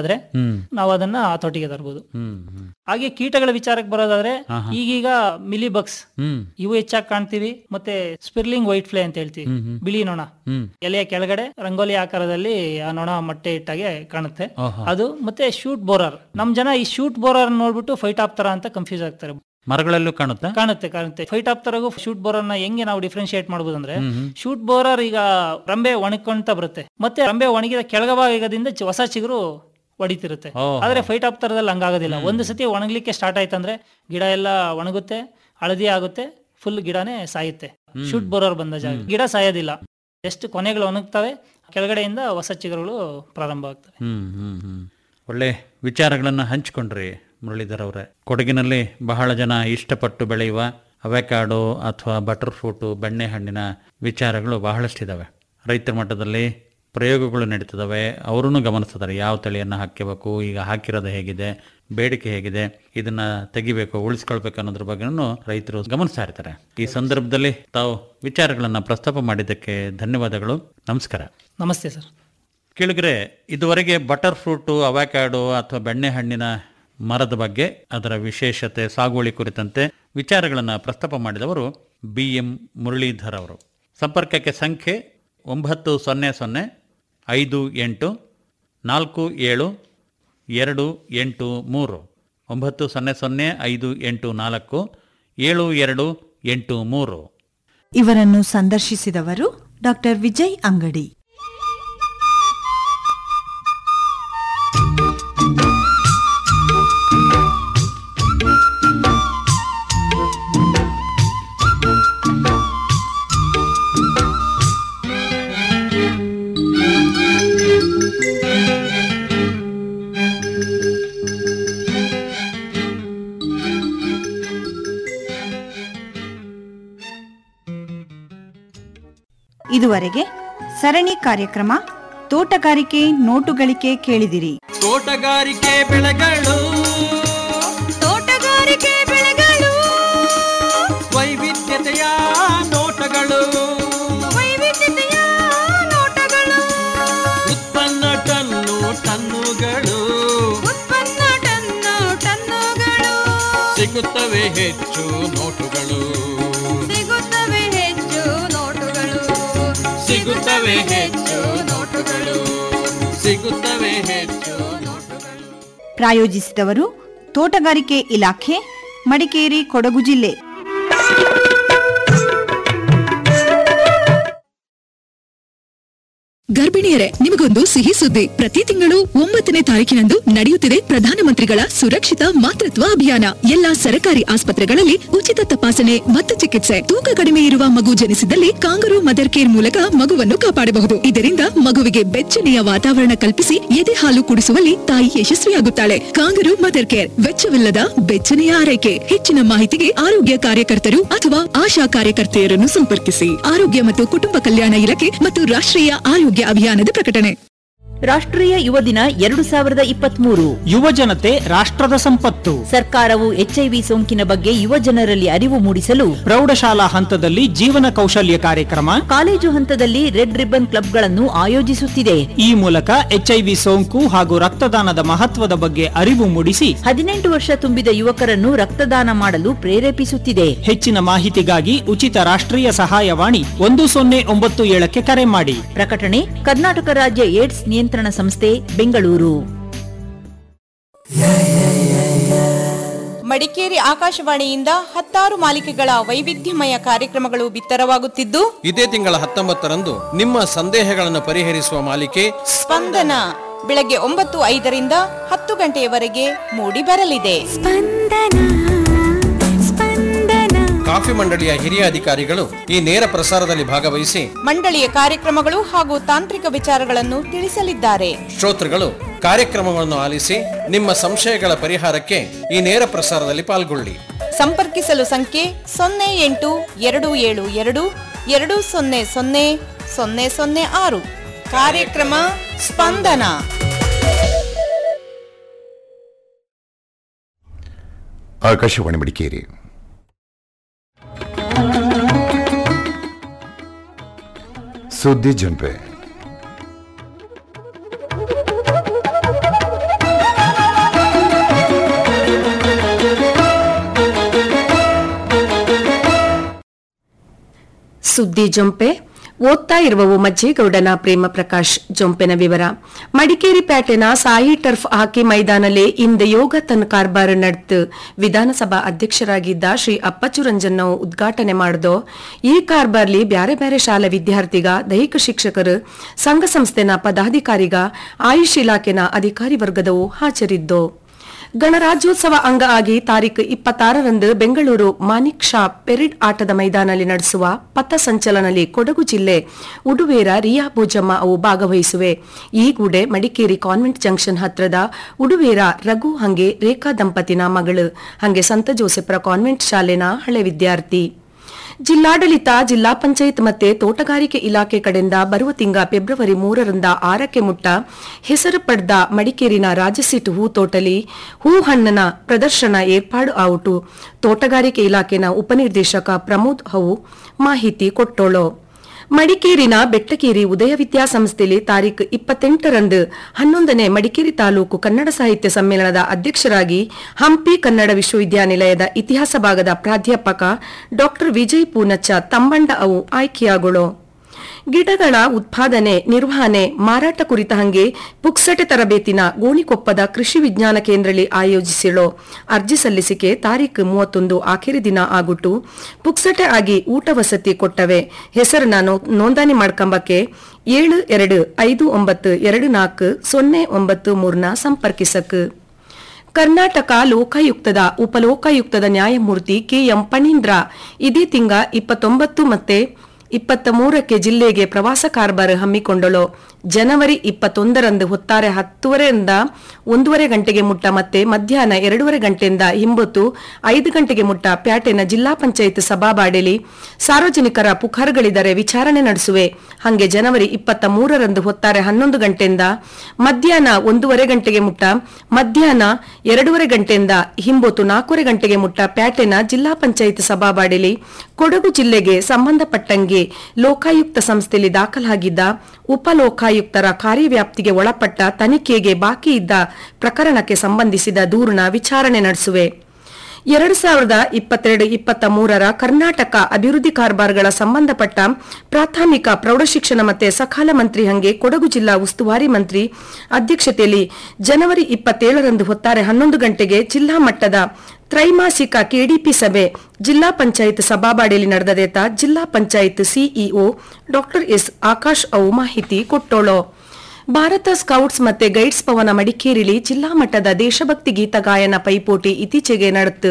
ಆದ್ರೆ ಹ್ಮ್ ನಾವು ಅದನ್ನ ಹತೋಟಿಗೆ ತರಬಹುದು ಹ್ಮ್ ಹ್ಮ್ ಹಾಗೆ ಕೀಟಗಳ ವಿಚಾರಕ್ಕೆ ಬರೋದಾದ್ರೆ ಹಾ, ಹಾ. ಈಗೀಗ ಮಿಲಿಬಗ್ಸ್ ಹ್ಮ್ ಇವು ಹೆಚ್ಚಾಗಿ ಕಾಣ್ತೀವಿ ಮತ್ತೆ ಸ್ಪಿರ್ಲಿಂಗ್ ವೈಟ್ ಫ್ಲೈ ಅಂತ ಹೇಳ್ತೀವಿ ಹ್ಮ್, ಹ್ಮ್. ಬಿಳಿ ನೊಣ ಹ್ಮ್ ಎಲೆಯ ಕೆಳಗಡೆ ರಂಗೋಲಿ ಆಕಾರದಲ್ಲಿ ಆ ನೊಣ ಮೊಟ್ಟೆ ಇಟ್ಟಾಗೆ ಕಾಣುತ್ತೆ ಓಹೋ. ಅದು ಮತ್ತೆ ಶೂಟ್ ಬೋರರ್ ನಮ್ ಜನ ಈ ಶೂಟ್ ಬೋರರ್ ನೋಡ್ಬಿಟ್ಟು ಫೈಟ್ ಆಪ್ತರ ಅಂತ ಕನ್ಫ್ಯೂಸ್ ಆಗ್ತಾರೆ ಮರಗಳಲ್ಲೂ ಕಾಣುತ್ತಾ ಕಾಣುತ್ತೆ ಕಾಣುತ್ತೆ ಫೈಟ್ ಆಪ್ತರಗೂ ಶೂಟ್ ಬೋರರ್ ನ ಹೆಂಗೆ ನಾವು ಡಿಫ್ರೆನ್ಶಿಯೇಟ್ ಮಾಡಬಹುದು ಅಂದ್ರೆ ಹ್ಮ್, ಹ್ಮ್. ಶೂಟ್ ಬೋರರ್ ಈಗ ರಂಬೆ ಒಣಕೊಂತ ಬರುತ್ತೆ ಮತ್ತೆ ರಂಬೆ ಒಣಗಿದ ಕೆಳಗಭಾಗದಿಂದ ಚ- ಹೊಸ ಚಿಗುರು ಹೊಡಿತಿರುತ್ತೆ ಓಹೋ. ಆದ್ರೆ ಫೈಟ್ ಆಪ್ತರದಲ್ಲಿ ಹಂಗಾಗೋದಿಲ್ಲ ಒಂದು ಸತಿ ಒಣಗ್ಲಿಕ್ಕೆ ಸ್ಟಾರ್ಟ್ ಆಯ್ತಂದ್ರೆ ಗಿಡ ಎಲ್ಲ ಒಣಗುತ್ತೆ ಹಳದಿ ಆಗುತ್ತೆ ಫುಲ್ ಗಿಡನೇ ಸಾಯುತ್ತೆ ಶೂಟ್ ಬೋರರ್ ಬಂದ ಜಾಗ ಗಿಡ ಸಾಯೋದಿಲ್ಲ ಎಷ್ಟು ಕೊನೆಗಳು ಒಣಗ್ತವೆ ಕೆಳಗಡೆಯಿಂದ ಹೊಸ ಚಿಗುರುಗಳು ಪ್ರಾರಂಭ ಆಗ್ತವೆ ಹ್ಮ್ ಹ್ಮ್ ಹ್ಮ್ ಒಳ್ಳೆ ವಿಚಾರಗಳನ್ನು ಹಂಚಿಕೊಂಡ್ರಿ ಮುರಳೀಧರ್ ಅವರೇ ಕೊಡಗಿನಲ್ಲಿ ಬಹಳ ಜನ ಇಷ್ಟಪಟ್ಟು ಬೆಳೆಯುವ ಅವೆಕಾಡೋ ಅಥವಾ ಬಟರ್ ಫ್ರೂಟು ಬೆಣ್ಣೆಹಣ್ಣಿನ ವಿಚಾರಗಳು ಬಹಳಷ್ಟಿದ್ದಾವೆ ರೈತರ ಮಟ್ಟದಲ್ಲಿ ಪ್ರಯೋಗಗಳು ನಡೀತದವೆ ಅವರೂ ಗಮನಿಸ್ತಿದ್ದಾರೆ ಯಾವ ತಳಿಯನ್ನು ಹಾಕಬೇಕು ಈಗ ಹಾಕಿರೋದು ಹೇಗಿದೆ ಬೇಡಿಕೆ ಹೇಗಿದೆ ಇದನ್ನ ತೆಗಿಬೇಕು ಉಳಿಸ್ಕೊಳ್ಬೇಕು ಅನ್ನೋದ್ರ ಬಗ್ಗೆನೂ ರೈತರು ಗಮನಿಸ್ತಾ ಇರ್ತಾರೆ ಈ ಸಂದರ್ಭದಲ್ಲಿ ತಾವು ವಿಚಾರಗಳನ್ನು ಪ್ರಸ್ತಾಪ ಮಾಡಿದ್ದಕ್ಕೆ ಧನ್ಯವಾದಗಳು ನಮಸ್ಕಾರ ನಮಸ್ತೆ ಸರ್ ಕೇಳಿದ್ರೆ ಇದುವರೆಗೆ ಬಟರ್ ಫ್ರೂಟು ಅವಾಕ್ಯಾಡೋ ಅಥವಾ ಬೆಣ್ಣೆಹಣ್ಣಿನ ಮರದ ಬಗ್ಗೆ ಅದರ ವಿಶೇಷತೆ ಸಾಗುವಳಿ ಕುರಿತಂತೆ ವಿಚಾರಗಳನ್ನು ಪ್ರಸ್ತಾಪ ಮಾಡಿದವರು ಬಿ ಎಂ ಮುರಳೀಧರ್ ಅವರು ಸಂಪರ್ಕಕ್ಕೆ ಸಂಖ್ಯೆ ಒಂಬತ್ತು ಸೊನ್ನೆ ಸೊನ್ನೆ ಐದು ಎಂಟು ನಾಲ್ಕು ಏಳು ಎರಡು ಎಂಟು ಮೂರು ಒಂಬತ್ತು ಸೊನ್ನೆ ಸೊನ್ನೆ ಐದು ಎಂಟು ನಾಲ್ಕು ಏಳು ಎರಡು ಎಂಟು ಮೂರು ಇವರನ್ನು ಸಂದರ್ಶಿಸಿದವರು ಡಾಕ್ಟರ್ ವಿಜಯ್ ಅಂಗಡಿ ಇದುವರೆಗೆ ಸರಣಿ ಕಾರ್ಯಕ್ರಮ ತೋಟಗಾರಿಕೆ ನೋಟುಗಳಿಕೆ ಕೇಳಿದಿರಿ ತೋಟಗಾರಿಕೆ ಬೆಳೆಗಳು ತೋಟಗಾರಿಕೆ ಬೆಳೆಗಳು ವೈವಿಧ್ಯತೆಯ ನೋಟಗಳು ವೈವಿಧ್ಯತೆಯ ನೋಟಗಳು ಉತ್ಪನ್ನ ಟನ್ನು ಟನ್ನುಗಳು ಉತ್ಪನ್ನ ಟನ್ನು ಟನ್ನುಗಳು ಸಿಗುತ್ತವೆ ಹೆಚ್ಚು ನೋಟುಗಳು ಸಿಗುತ್ತವೆ ಹೆಚ್ಚು ನೋಟುಗಳು ಸಿಗುತ್ತವೆ ಹೆಚ್ಚು ನೋಟುಗಳು ಸಿಗುತ್ತವೆ ಹೆಚ್ಚು ನೋಟುಗಳು ಪ್ರಾಯೋಜಿಸಿದವರು ತೋಟಗಾರಿಕೆ ಇಲಾಖೆ ಮಡಿಕೇರಿ ಕೊಡಗು ಜಿಲ್ಲೆ ಗರ್ಭಿಣಿಯರೇ ನಿಮಗೊಂದು ಸಿಹಿ ಸುದ್ದಿ ಪ್ರತಿ ತಿಂಗಳು ಒಂಬತ್ತನೇ ತಾರೀಕಿನಂದು ನಡೆಯುತ್ತಿದೆ ಪ್ರಧಾನಮಂತ್ರಿಗಳ ಸುರಕ್ಷಿತ ಮಾತೃತ್ವ ಅಭಿಯಾನ ಎಲ್ಲಾ ಸರ್ಕಾರಿ ಆಸ್ಪತ್ರೆಗಳಲ್ಲಿ ಉಚಿತ ತಪಾಸಣೆ ಮತ್ತು ಚಿಕಿತ್ಸೆ ತೂಕ ಕಡಿಮೆ ಇರುವ ಮಗು ಜನಿಸಿದಲ್ಲಿ ಕಾಂಗರು ಮದರ್ ಕೇರ್ ಮೂಲಕ ಮಗುವನ್ನು ಕಾಪಾಡಬಹುದು ಇದರಿಂದ ಮಗುವಿಗೆ ಬೆಚ್ಚನೆಯ ವಾತಾವರಣ ಕಲ್ಪಿಸಿ ಎದೆ ಹಾಲು ಕುಡಿಸುವಲ್ಲಿ ತಾಯಿ ಯಶಸ್ವಿಯಾಗುತ್ತಾಳೆ ಕಾಂಗರು ಮದರ್ ಕೇರ್ ವೆಚ್ಚವಿಲ್ಲದ ಬೆಚ್ಚನೆಯ ಆರೈಕೆ ಹೆಚ್ಚಿನ ಮಾಹಿತಿಗೆ ಆರೋಗ್ಯ ಕಾರ್ಯಕರ್ತರು ಅಥವಾ ಆಶಾ ಕಾರ್ಯಕರ್ತೆಯರನ್ನು ಸಂಪರ್ಕಿಸಿ ಆರೋಗ್ಯ ಮತ್ತು ಕುಟುಂಬ ಕಲ್ಯಾಣ ಇಲಾಖೆ ಮತ್ತು ರಾಷ್ಟ್ರೀಯ ಆರೋಗ್ಯ ಅಭಿಯಾನದ ಪ್ರಕಟಣೆ ರಾಷ್ಟ್ರೀಯ ಯುವ ದಿನ ಎರಡು ಸಾವಿರದ ಇಪ್ಪತ್ಮೂರು ಯುವ ಜನತೆ ರಾಷ್ಟ್ರದ ಸಂಪತ್ತು ಸರ್ಕಾರವು ಎಚ್ಐವಿ ಸೋಂಕಿನ ಬಗ್ಗೆ ಯುವ ಜನರಲ್ಲಿ ಅರಿವು ಮೂಡಿಸಲು ಪ್ರೌಢಶಾಲಾ ಹಂತದಲ್ಲಿ ಜೀವನ ಕೌಶಲ್ಯ ಕಾರ್ಯಕ್ರಮ ಕಾಲೇಜು ಹಂತದಲ್ಲಿ ರೆಡ್ ರಿಬ್ಬನ್ ಕ್ಲಬ್ಗಳನ್ನು ಆಯೋಜಿಸುತ್ತಿದೆ ಈ ಮೂಲಕ ಎಚ್ಐವಿ ಸೋಂಕು ಹಾಗೂ ರಕ್ತದಾನದ ಮಹತ್ವದ ಬಗ್ಗೆ ಅರಿವು ಮೂಡಿಸಿ ಹದಿನೆಂಟು ವರ್ಷ ತುಂಬಿದ ಯುವಕರನ್ನು ರಕ್ತದಾನ ಮಾಡಲು ಪ್ರೇರೇಪಿಸುತ್ತಿದೆ ಹೆಚ್ಚಿನ ಮಾಹಿತಿಗಾಗಿ ಉಚಿತ ರಾಷ್ಟ್ರೀಯ ಸಹಾಯವಾಣಿ ಒಂದು ಸೊನ್ನೆ ಒಂಬತ್ತು ಏಳಕ್ಕೆ ಕರೆ ಮಾಡಿ ಪ್ರಕಟಣೆ ಕರ್ನಾಟಕ ರಾಜ್ಯ ಏಡ್ಸ್ ನಿಯಂತ್ರಣ ಸಂಸ್ಥೆ ಬೆಂಗಳೂರು ಮಡಿಕೇರಿ ಆಕಾಶವಾಣಿಯಿಂದ ಹತ್ತಾರು ಮಾಲಿಕೆಗಳ ವೈವಿಧ್ಯಮಯ ಕಾರ್ಯಕ್ರಮಗಳು ಬಿತ್ತರವಾಗುತ್ತಿದ್ದು ಇದೇ ತಿಂಗಳ ಹತ್ತೊಂಬತ್ತರಂದು ನಿಮ್ಮ ಸಂದೇಹಗಳನ್ನು ಪರಿಹರಿಸುವ ಮಾಲಿಕೆ ಸ್ಪಂದನ ಬೆಳಗ್ಗೆ ಒಂಬತ್ತು ಐದರಿಂದ ಹತ್ತು ಗಂಟೆಯವರೆಗೆ ಮೂಡಿ ಬರಲಿದೆ ಕಾಫಿ ಮಂಡಳಿಯ ಹಿರಿಯ ಅಧಿಕಾರಿಗಳು ಈ ನೇರ ಪ್ರಸಾರದಲ್ಲಿ ಭಾಗವಹಿಸಿ ಮಂಡಳಿಯ ಕಾರ್ಯಕ್ರಮಗಳು ಹಾಗೂ ತಾಂತ್ರಿಕ ವಿಚಾರಗಳನ್ನು ತಿಳಿಸಲಿದ್ದಾರೆ ಶ್ರೋತೃಗಳು ಕಾರ್ಯಕ್ರಮಗಳನ್ನು ಆಲಿಸಿ ನಿಮ್ಮ ಸಂಶಯಗಳ ಪರಿಹಾರಕ್ಕೆ ಈ ನೇರ ಪ್ರಸಾರದಲ್ಲಿ ಪಾಲ್ಗೊಳ್ಳಿ ಸಂಪರ್ಕಿಸಲು ಸಂಖ್ಯೆ ಸೊನ್ನೆ ಎಂಟು ಎರಡು ಏಳು ಎರಡು ಎರಡು ಸೊನ್ನೆ ಸೊನ್ನೆ ಸೊನ್ನೆ ಸೊನ್ನೆ ಆರು ಕಾರ್ಯಕ್ರಮ ಸ್ಪಂದನ ಆಕಾಶವಾಣಿ ಮಡಿಕೇರಿ ಸುದ್ದಿ ಜಂಪೆ ಸುದ್ದಿ ಜೊಂಪೆ ಓದ್ತಾ ಇರುವವು ಮಜ್ಜೇಗೌಡನ ಪ್ರೇಮ ಪ್ರಕಾಶ್ ಜೊಂಪೆನ ವಿವರ ಮಡಿಕೇರಿ ಪೇಟೆನ ಸಾಯಿ ಟರ್ಫ್ ಹಾಕಿ ಮೈದಾನಲ್ಲಿ ಇಂದು ಯೋಗ ತನ್ ಕಾರ್ಬಾರ್ ನಡೆದು ವಿಧಾನಸಭಾ ಅಧ್ಯಕ್ಷರಾಗಿದ್ದ ಶ್ರೀ ಅಪ್ಪಚ್ಚು ರಂಜನ್ ನಾವು ಉದ್ಘಾಟನೆ ಮಾಡಿದೋ ಈ ಕಾರ್ಬಾರ್ಲಿ ಬ್ಯಾರೆ ಬ್ಯಾರೆ ಶಾಲೆ ವಿದ್ಯಾರ್ಥಿಗ ದೈಹಿಕ ಶಿಕ್ಷಕರು ಸಂಘ ಸಂಸ್ಥೆನ ಪದಾಧಿಕಾರಿಗ ಆಯುಷ್ ಇಲಾಖೆನ ಅಧಿಕಾರಿ ವರ್ಗದವು ಹಾಜರಿದ್ದು ಗಣರಾಜ್ಯೋತ್ಸವ ಅಂಗ ಆಗಿ ತಾರೀಖು ಇಪ್ಪತ್ತಾರರಂದು ಬೆಂಗಳೂರು ಮಾನಿಕ್ ಶಾ ಪೆರಿಡ್ ಆಟದ ಮೈದಾನಲ್ಲಿ ನಡೆಸುವ ಪಥ ಸಂಚಲನಲ್ಲಿ ಕೊಡಗು ಜಿಲ್ಲೆ ಉಡುವೇರ ರಿಯಾ ಭೋಜಮ್ಮ ಅವು ಭಾಗವಹಿಸುವೆ ಈ ಗೂಡೆ ಮಡಿಕೇರಿ ಕಾನ್ವೆಂಟ್ ಜಂಕ್ಷನ್ ಹತ್ರದ ಉಡುವೇರ ರಘು ಹಂಗೆ ರೇಖಾ ದಂಪತಿನ ಮಗಳು ಹಂಗೆ ಸಂತ ಜೋಸೆಫರ ಕಾನ್ವೆಂಟ್ ಶಾಲೆನ ಹಳೆ ವಿದ್ಯಾರ್ಥಿ ಜಿಲ್ಲಾಡಳಿತ ಜಿಲ್ಲಾ ಪಂಚಾಯತ್ ಮತ್ತೆ ತೋಟಗಾರಿಕೆ ಇಲಾಖೆ ಕಡೆಯಿಂದ ಬರುವ ತಿಂಗ ಫೆಬ್ರವರಿ ಮೂರರಿಂದ ಆರಕ್ಕೆ ಮುಟ್ಟ ಹೆಸರು ಪಡೆದ ಮಡಿಕೇರಿನ ರಾಜಸೀಟ್ ಹೂ ತೋಟಲಿ ಹೂ ಹಣ್ಣನ ಪ್ರದರ್ಶನ ಏರ್ಪಾಡು ಆವುಟು ತೋಟಗಾರಿಕೆ ಇಲಾಖೆನ ಉಪನಿರ್ದೇಶಕ ಪ್ರಮೋದ್ ಹವು ಮಾಹಿತಿ ಕೊಟ್ಟೋಳು ಮಡಿಕೇರಿನ ಬೆಟ್ಟಕೇರಿ ಉದಯ ವಿದ್ಯಾಸಂಸ್ಥೆಯಲ್ಲಿ ತಾರೀಖು ಇಪ್ಪತ್ತೆಂಟರಂದು ಹನ್ನೊಂದನೇ ಮಡಿಕೇರಿ ತಾಲೂಕು ಕನ್ನಡ ಸಾಹಿತ್ಯ ಸಮ್ಮೇಳನದ ಅಧ್ಯಕ್ಷರಾಗಿ ಹಂಪಿ ಕನ್ನಡ ವಿಶ್ವವಿದ್ಯಾನಿಲಯದ ಇತಿಹಾಸ ಭಾಗದ ಪ್ರಾಧ್ಯಾಪಕ ಡಾ ವಿಜಯ್ ಪೂನಚ್ಚ ತಂಬಂಡ ಅವು ಆಯ್ಕೆಯಾಗಳು ಗಿಡಗಳ ಉತ್ಪಾದನೆ ನಿರ್ವಹಣೆ ಮಾರಾಟ ಕುರಿತ ಹಂಗೆ ಪುಕ್ಸಟೆ ತರಬೇತಿನ ಗೋಣಿಕೊಪ್ಪದ ಕೃಷಿ ವಿಜ್ಞಾನ ಕೇಂದ್ರದಲ್ಲಿ ಆಯೋಜಿಸಿರೋ ಅರ್ಜಿ ಸಲ್ಲಿಸಿಕೆ ತಾರೀಖು ಮೂವತ್ತೊಂದು ಆಖರಿ ದಿನ ಆಗುಟ್ಟು ಪುಕ್ಸಟೆ ಆಗಿ ಊಟ ವಸತಿ ಕೊಟ್ಟವೆ ಹೆಸರನ್ನ ನೋ- ನೋಂದಣಿ ಮಾಡ್ಕೊಂಬಕ್ಕೆ ಏಳು ಎರಡು ಐದು ಒಂಬತ್ತು ಎರಡು ನಾಲ್ಕು ಸೊನ್ನೆ ಒಂಬತ್ತು ಮೂರ್ನ ಸಂಪರ್ಕಿಸಕ್ ಕರ್ನಾಟಕ ಲೋಕಾಯುಕ್ತದ ಉಪಲೋಕಾಯುಕ್ತದ ನ್ಯಾಯಮೂರ್ತಿ ಕೆಎಂ ಪಣೀಂದ್ರ ಇದೇ ತಿಂಗ ಇಪ್ಪತ್ತೊಂಬತ್ತು ಮತ್ತೆ ಇಪ್ಪತ್ತ ಮೂರಕ್ಕೆ ಜಿಲ್ಲೆಗೆ ಪ್ರವಾಸ ಕಾರ್ಬಾರ್ ಹಮ್ಮಿಕೊಂಡಳು ಜನವರಿ ಇಪ್ಪತ್ತೊಂದರಂದು ಹೊತ್ತಾರೆ ಹತ್ತುವರೆಯಿಂದ ಒಂದೂವರೆ ಗಂಟೆಗೆ ಮುಟ್ಟ ಮತ್ತೆ ಮಧ್ಯಾಹ್ನ ಎರಡೂವರೆ ಗಂಟೆಯಿಂದ ಹಿಂಬೊತ್ತು ಐದು ಗಂಟೆಗೆ ಮುಟ್ಟ ಪ್ಯಾಟೆನ ಜಿಲ್ಲಾ ಪಂಚಾಯತ್ ಸಭಾಬಾಡೆಲಿ ಸಾರ್ವಜನಿಕರ ಪುಕಾರ್ಗಳಿದರೆ ವಿಚಾರಣೆ ನಡೆಸುವೆ ಹಂಗೆ ಜನವರಿ ಇಪ್ಪತ್ತ ಮೂರರಂದು ಹೊತ್ತಾರೆ ಹನ್ನೊಂದು ಗಂಟೆಯಿಂದ ಮಧ್ಯಾಹ್ನ ಒಂದೂವರೆ ಗಂಟೆಗೆ ಮುಟ್ಟ ಮಧ್ಯಾಹ್ನ ಎರಡೂವರೆ ಗಂಟೆಯಿಂದ ಹಿಂಬೊತ್ತು ನಾಲ್ಕೂವರೆ ಗಂಟೆಗೆ ಮುಟ್ಟ ಪ್ಯಾಟೆನ ಜಿಲ್ಲಾ ಪಂಚಾಯತ್ ಸಭಾಬಾಡೆಲಿ ಕೊಡಗು ಜಿಲ್ಲೆಗೆ ಸಂಬಂಧಪಟ್ಟಂಗೆ ಲೋಕಾಯುಕ್ತ ಸಂಸ್ಥೆಯಲ್ಲಿ ದಾಖಲಾಗಿದ್ದ ಉಪಲೋಕಾಯುಕ್ತರ ಕಾರ್ಯವ್ಯಾಪ್ತಿಗೆ ಒಳಪಟ್ಟ ತನಿಖೆಗೆ ಬಾಕಿ ಇದ್ದ ಪ್ರಕರಣಕ್ಕೆ ಸಂಬಂಧಿಸಿದ ದೂರಿನ ವಿಚಾರಣೆ ನಡೆಸುವೆ ಎರಡು ಸಾವಿರದ ಇಪ್ಪತ್ತೆರಡು ಇಪ್ಪತ್ತ ಮೂರರ ಕರ್ನಾಟಕ ಅಭಿವೃದ್ಧಿ ಕಾರ್ಬಾರ್ಗಳ ಸಂಬಂಧಪಟ್ಟ ಪ್ರಾಥಮಿಕ ಪ್ರೌಢಶಿಕ್ಷಣ ಮತ್ತೆ ಸಕಾಲ ಮಂತ್ರಿ ಹಂಗೆ ಕೊಡಗು ಜಿಲ್ಲಾ ಉಸ್ತುವಾರಿ ಮಂತ್ರಿ ಅಧ್ಯಕ್ಷತೆಯಲ್ಲಿ ಜನವರಿ ಇಪ್ಪತ್ತೇಳರಂದು ಹೊತ್ತಾರೆ ಹನ್ನೊಂದು ಗಂಟೆಗೆ ಜಿಲ್ಲಾ ಮಟ್ಟದ ತ್ರೈಮಾಸಿಕ ಕೆಡಿಪಿ ಸಭೆ ಜಿಲ್ಲಾ ಪಂಚಾಯತ್ ಸಭಾಬಾಡಿಯಲ್ಲಿ ನಡೆದದೇತ Zilla Panchayat CEO doctor S Akash ಅವು ಮಾಹಿತಿ ಕೊಟ್ಟೋಳು ಭಾರತ ಸ್ಕೌಟ್ಸ್ ಮತ್ತೆ ಗೈಡ್ಸ್ ಭವನ ಮಡಿಕೇರಿಲಿ ಜಿಲ್ಲಾ ಮಟ್ಟದ ದೇಶಭಕ್ತಿ ಗೀತ ಗಾಯನ ಪೈಪೋಟಿ ಇತ್ತೀಚೆಗೆ ನಡೆತು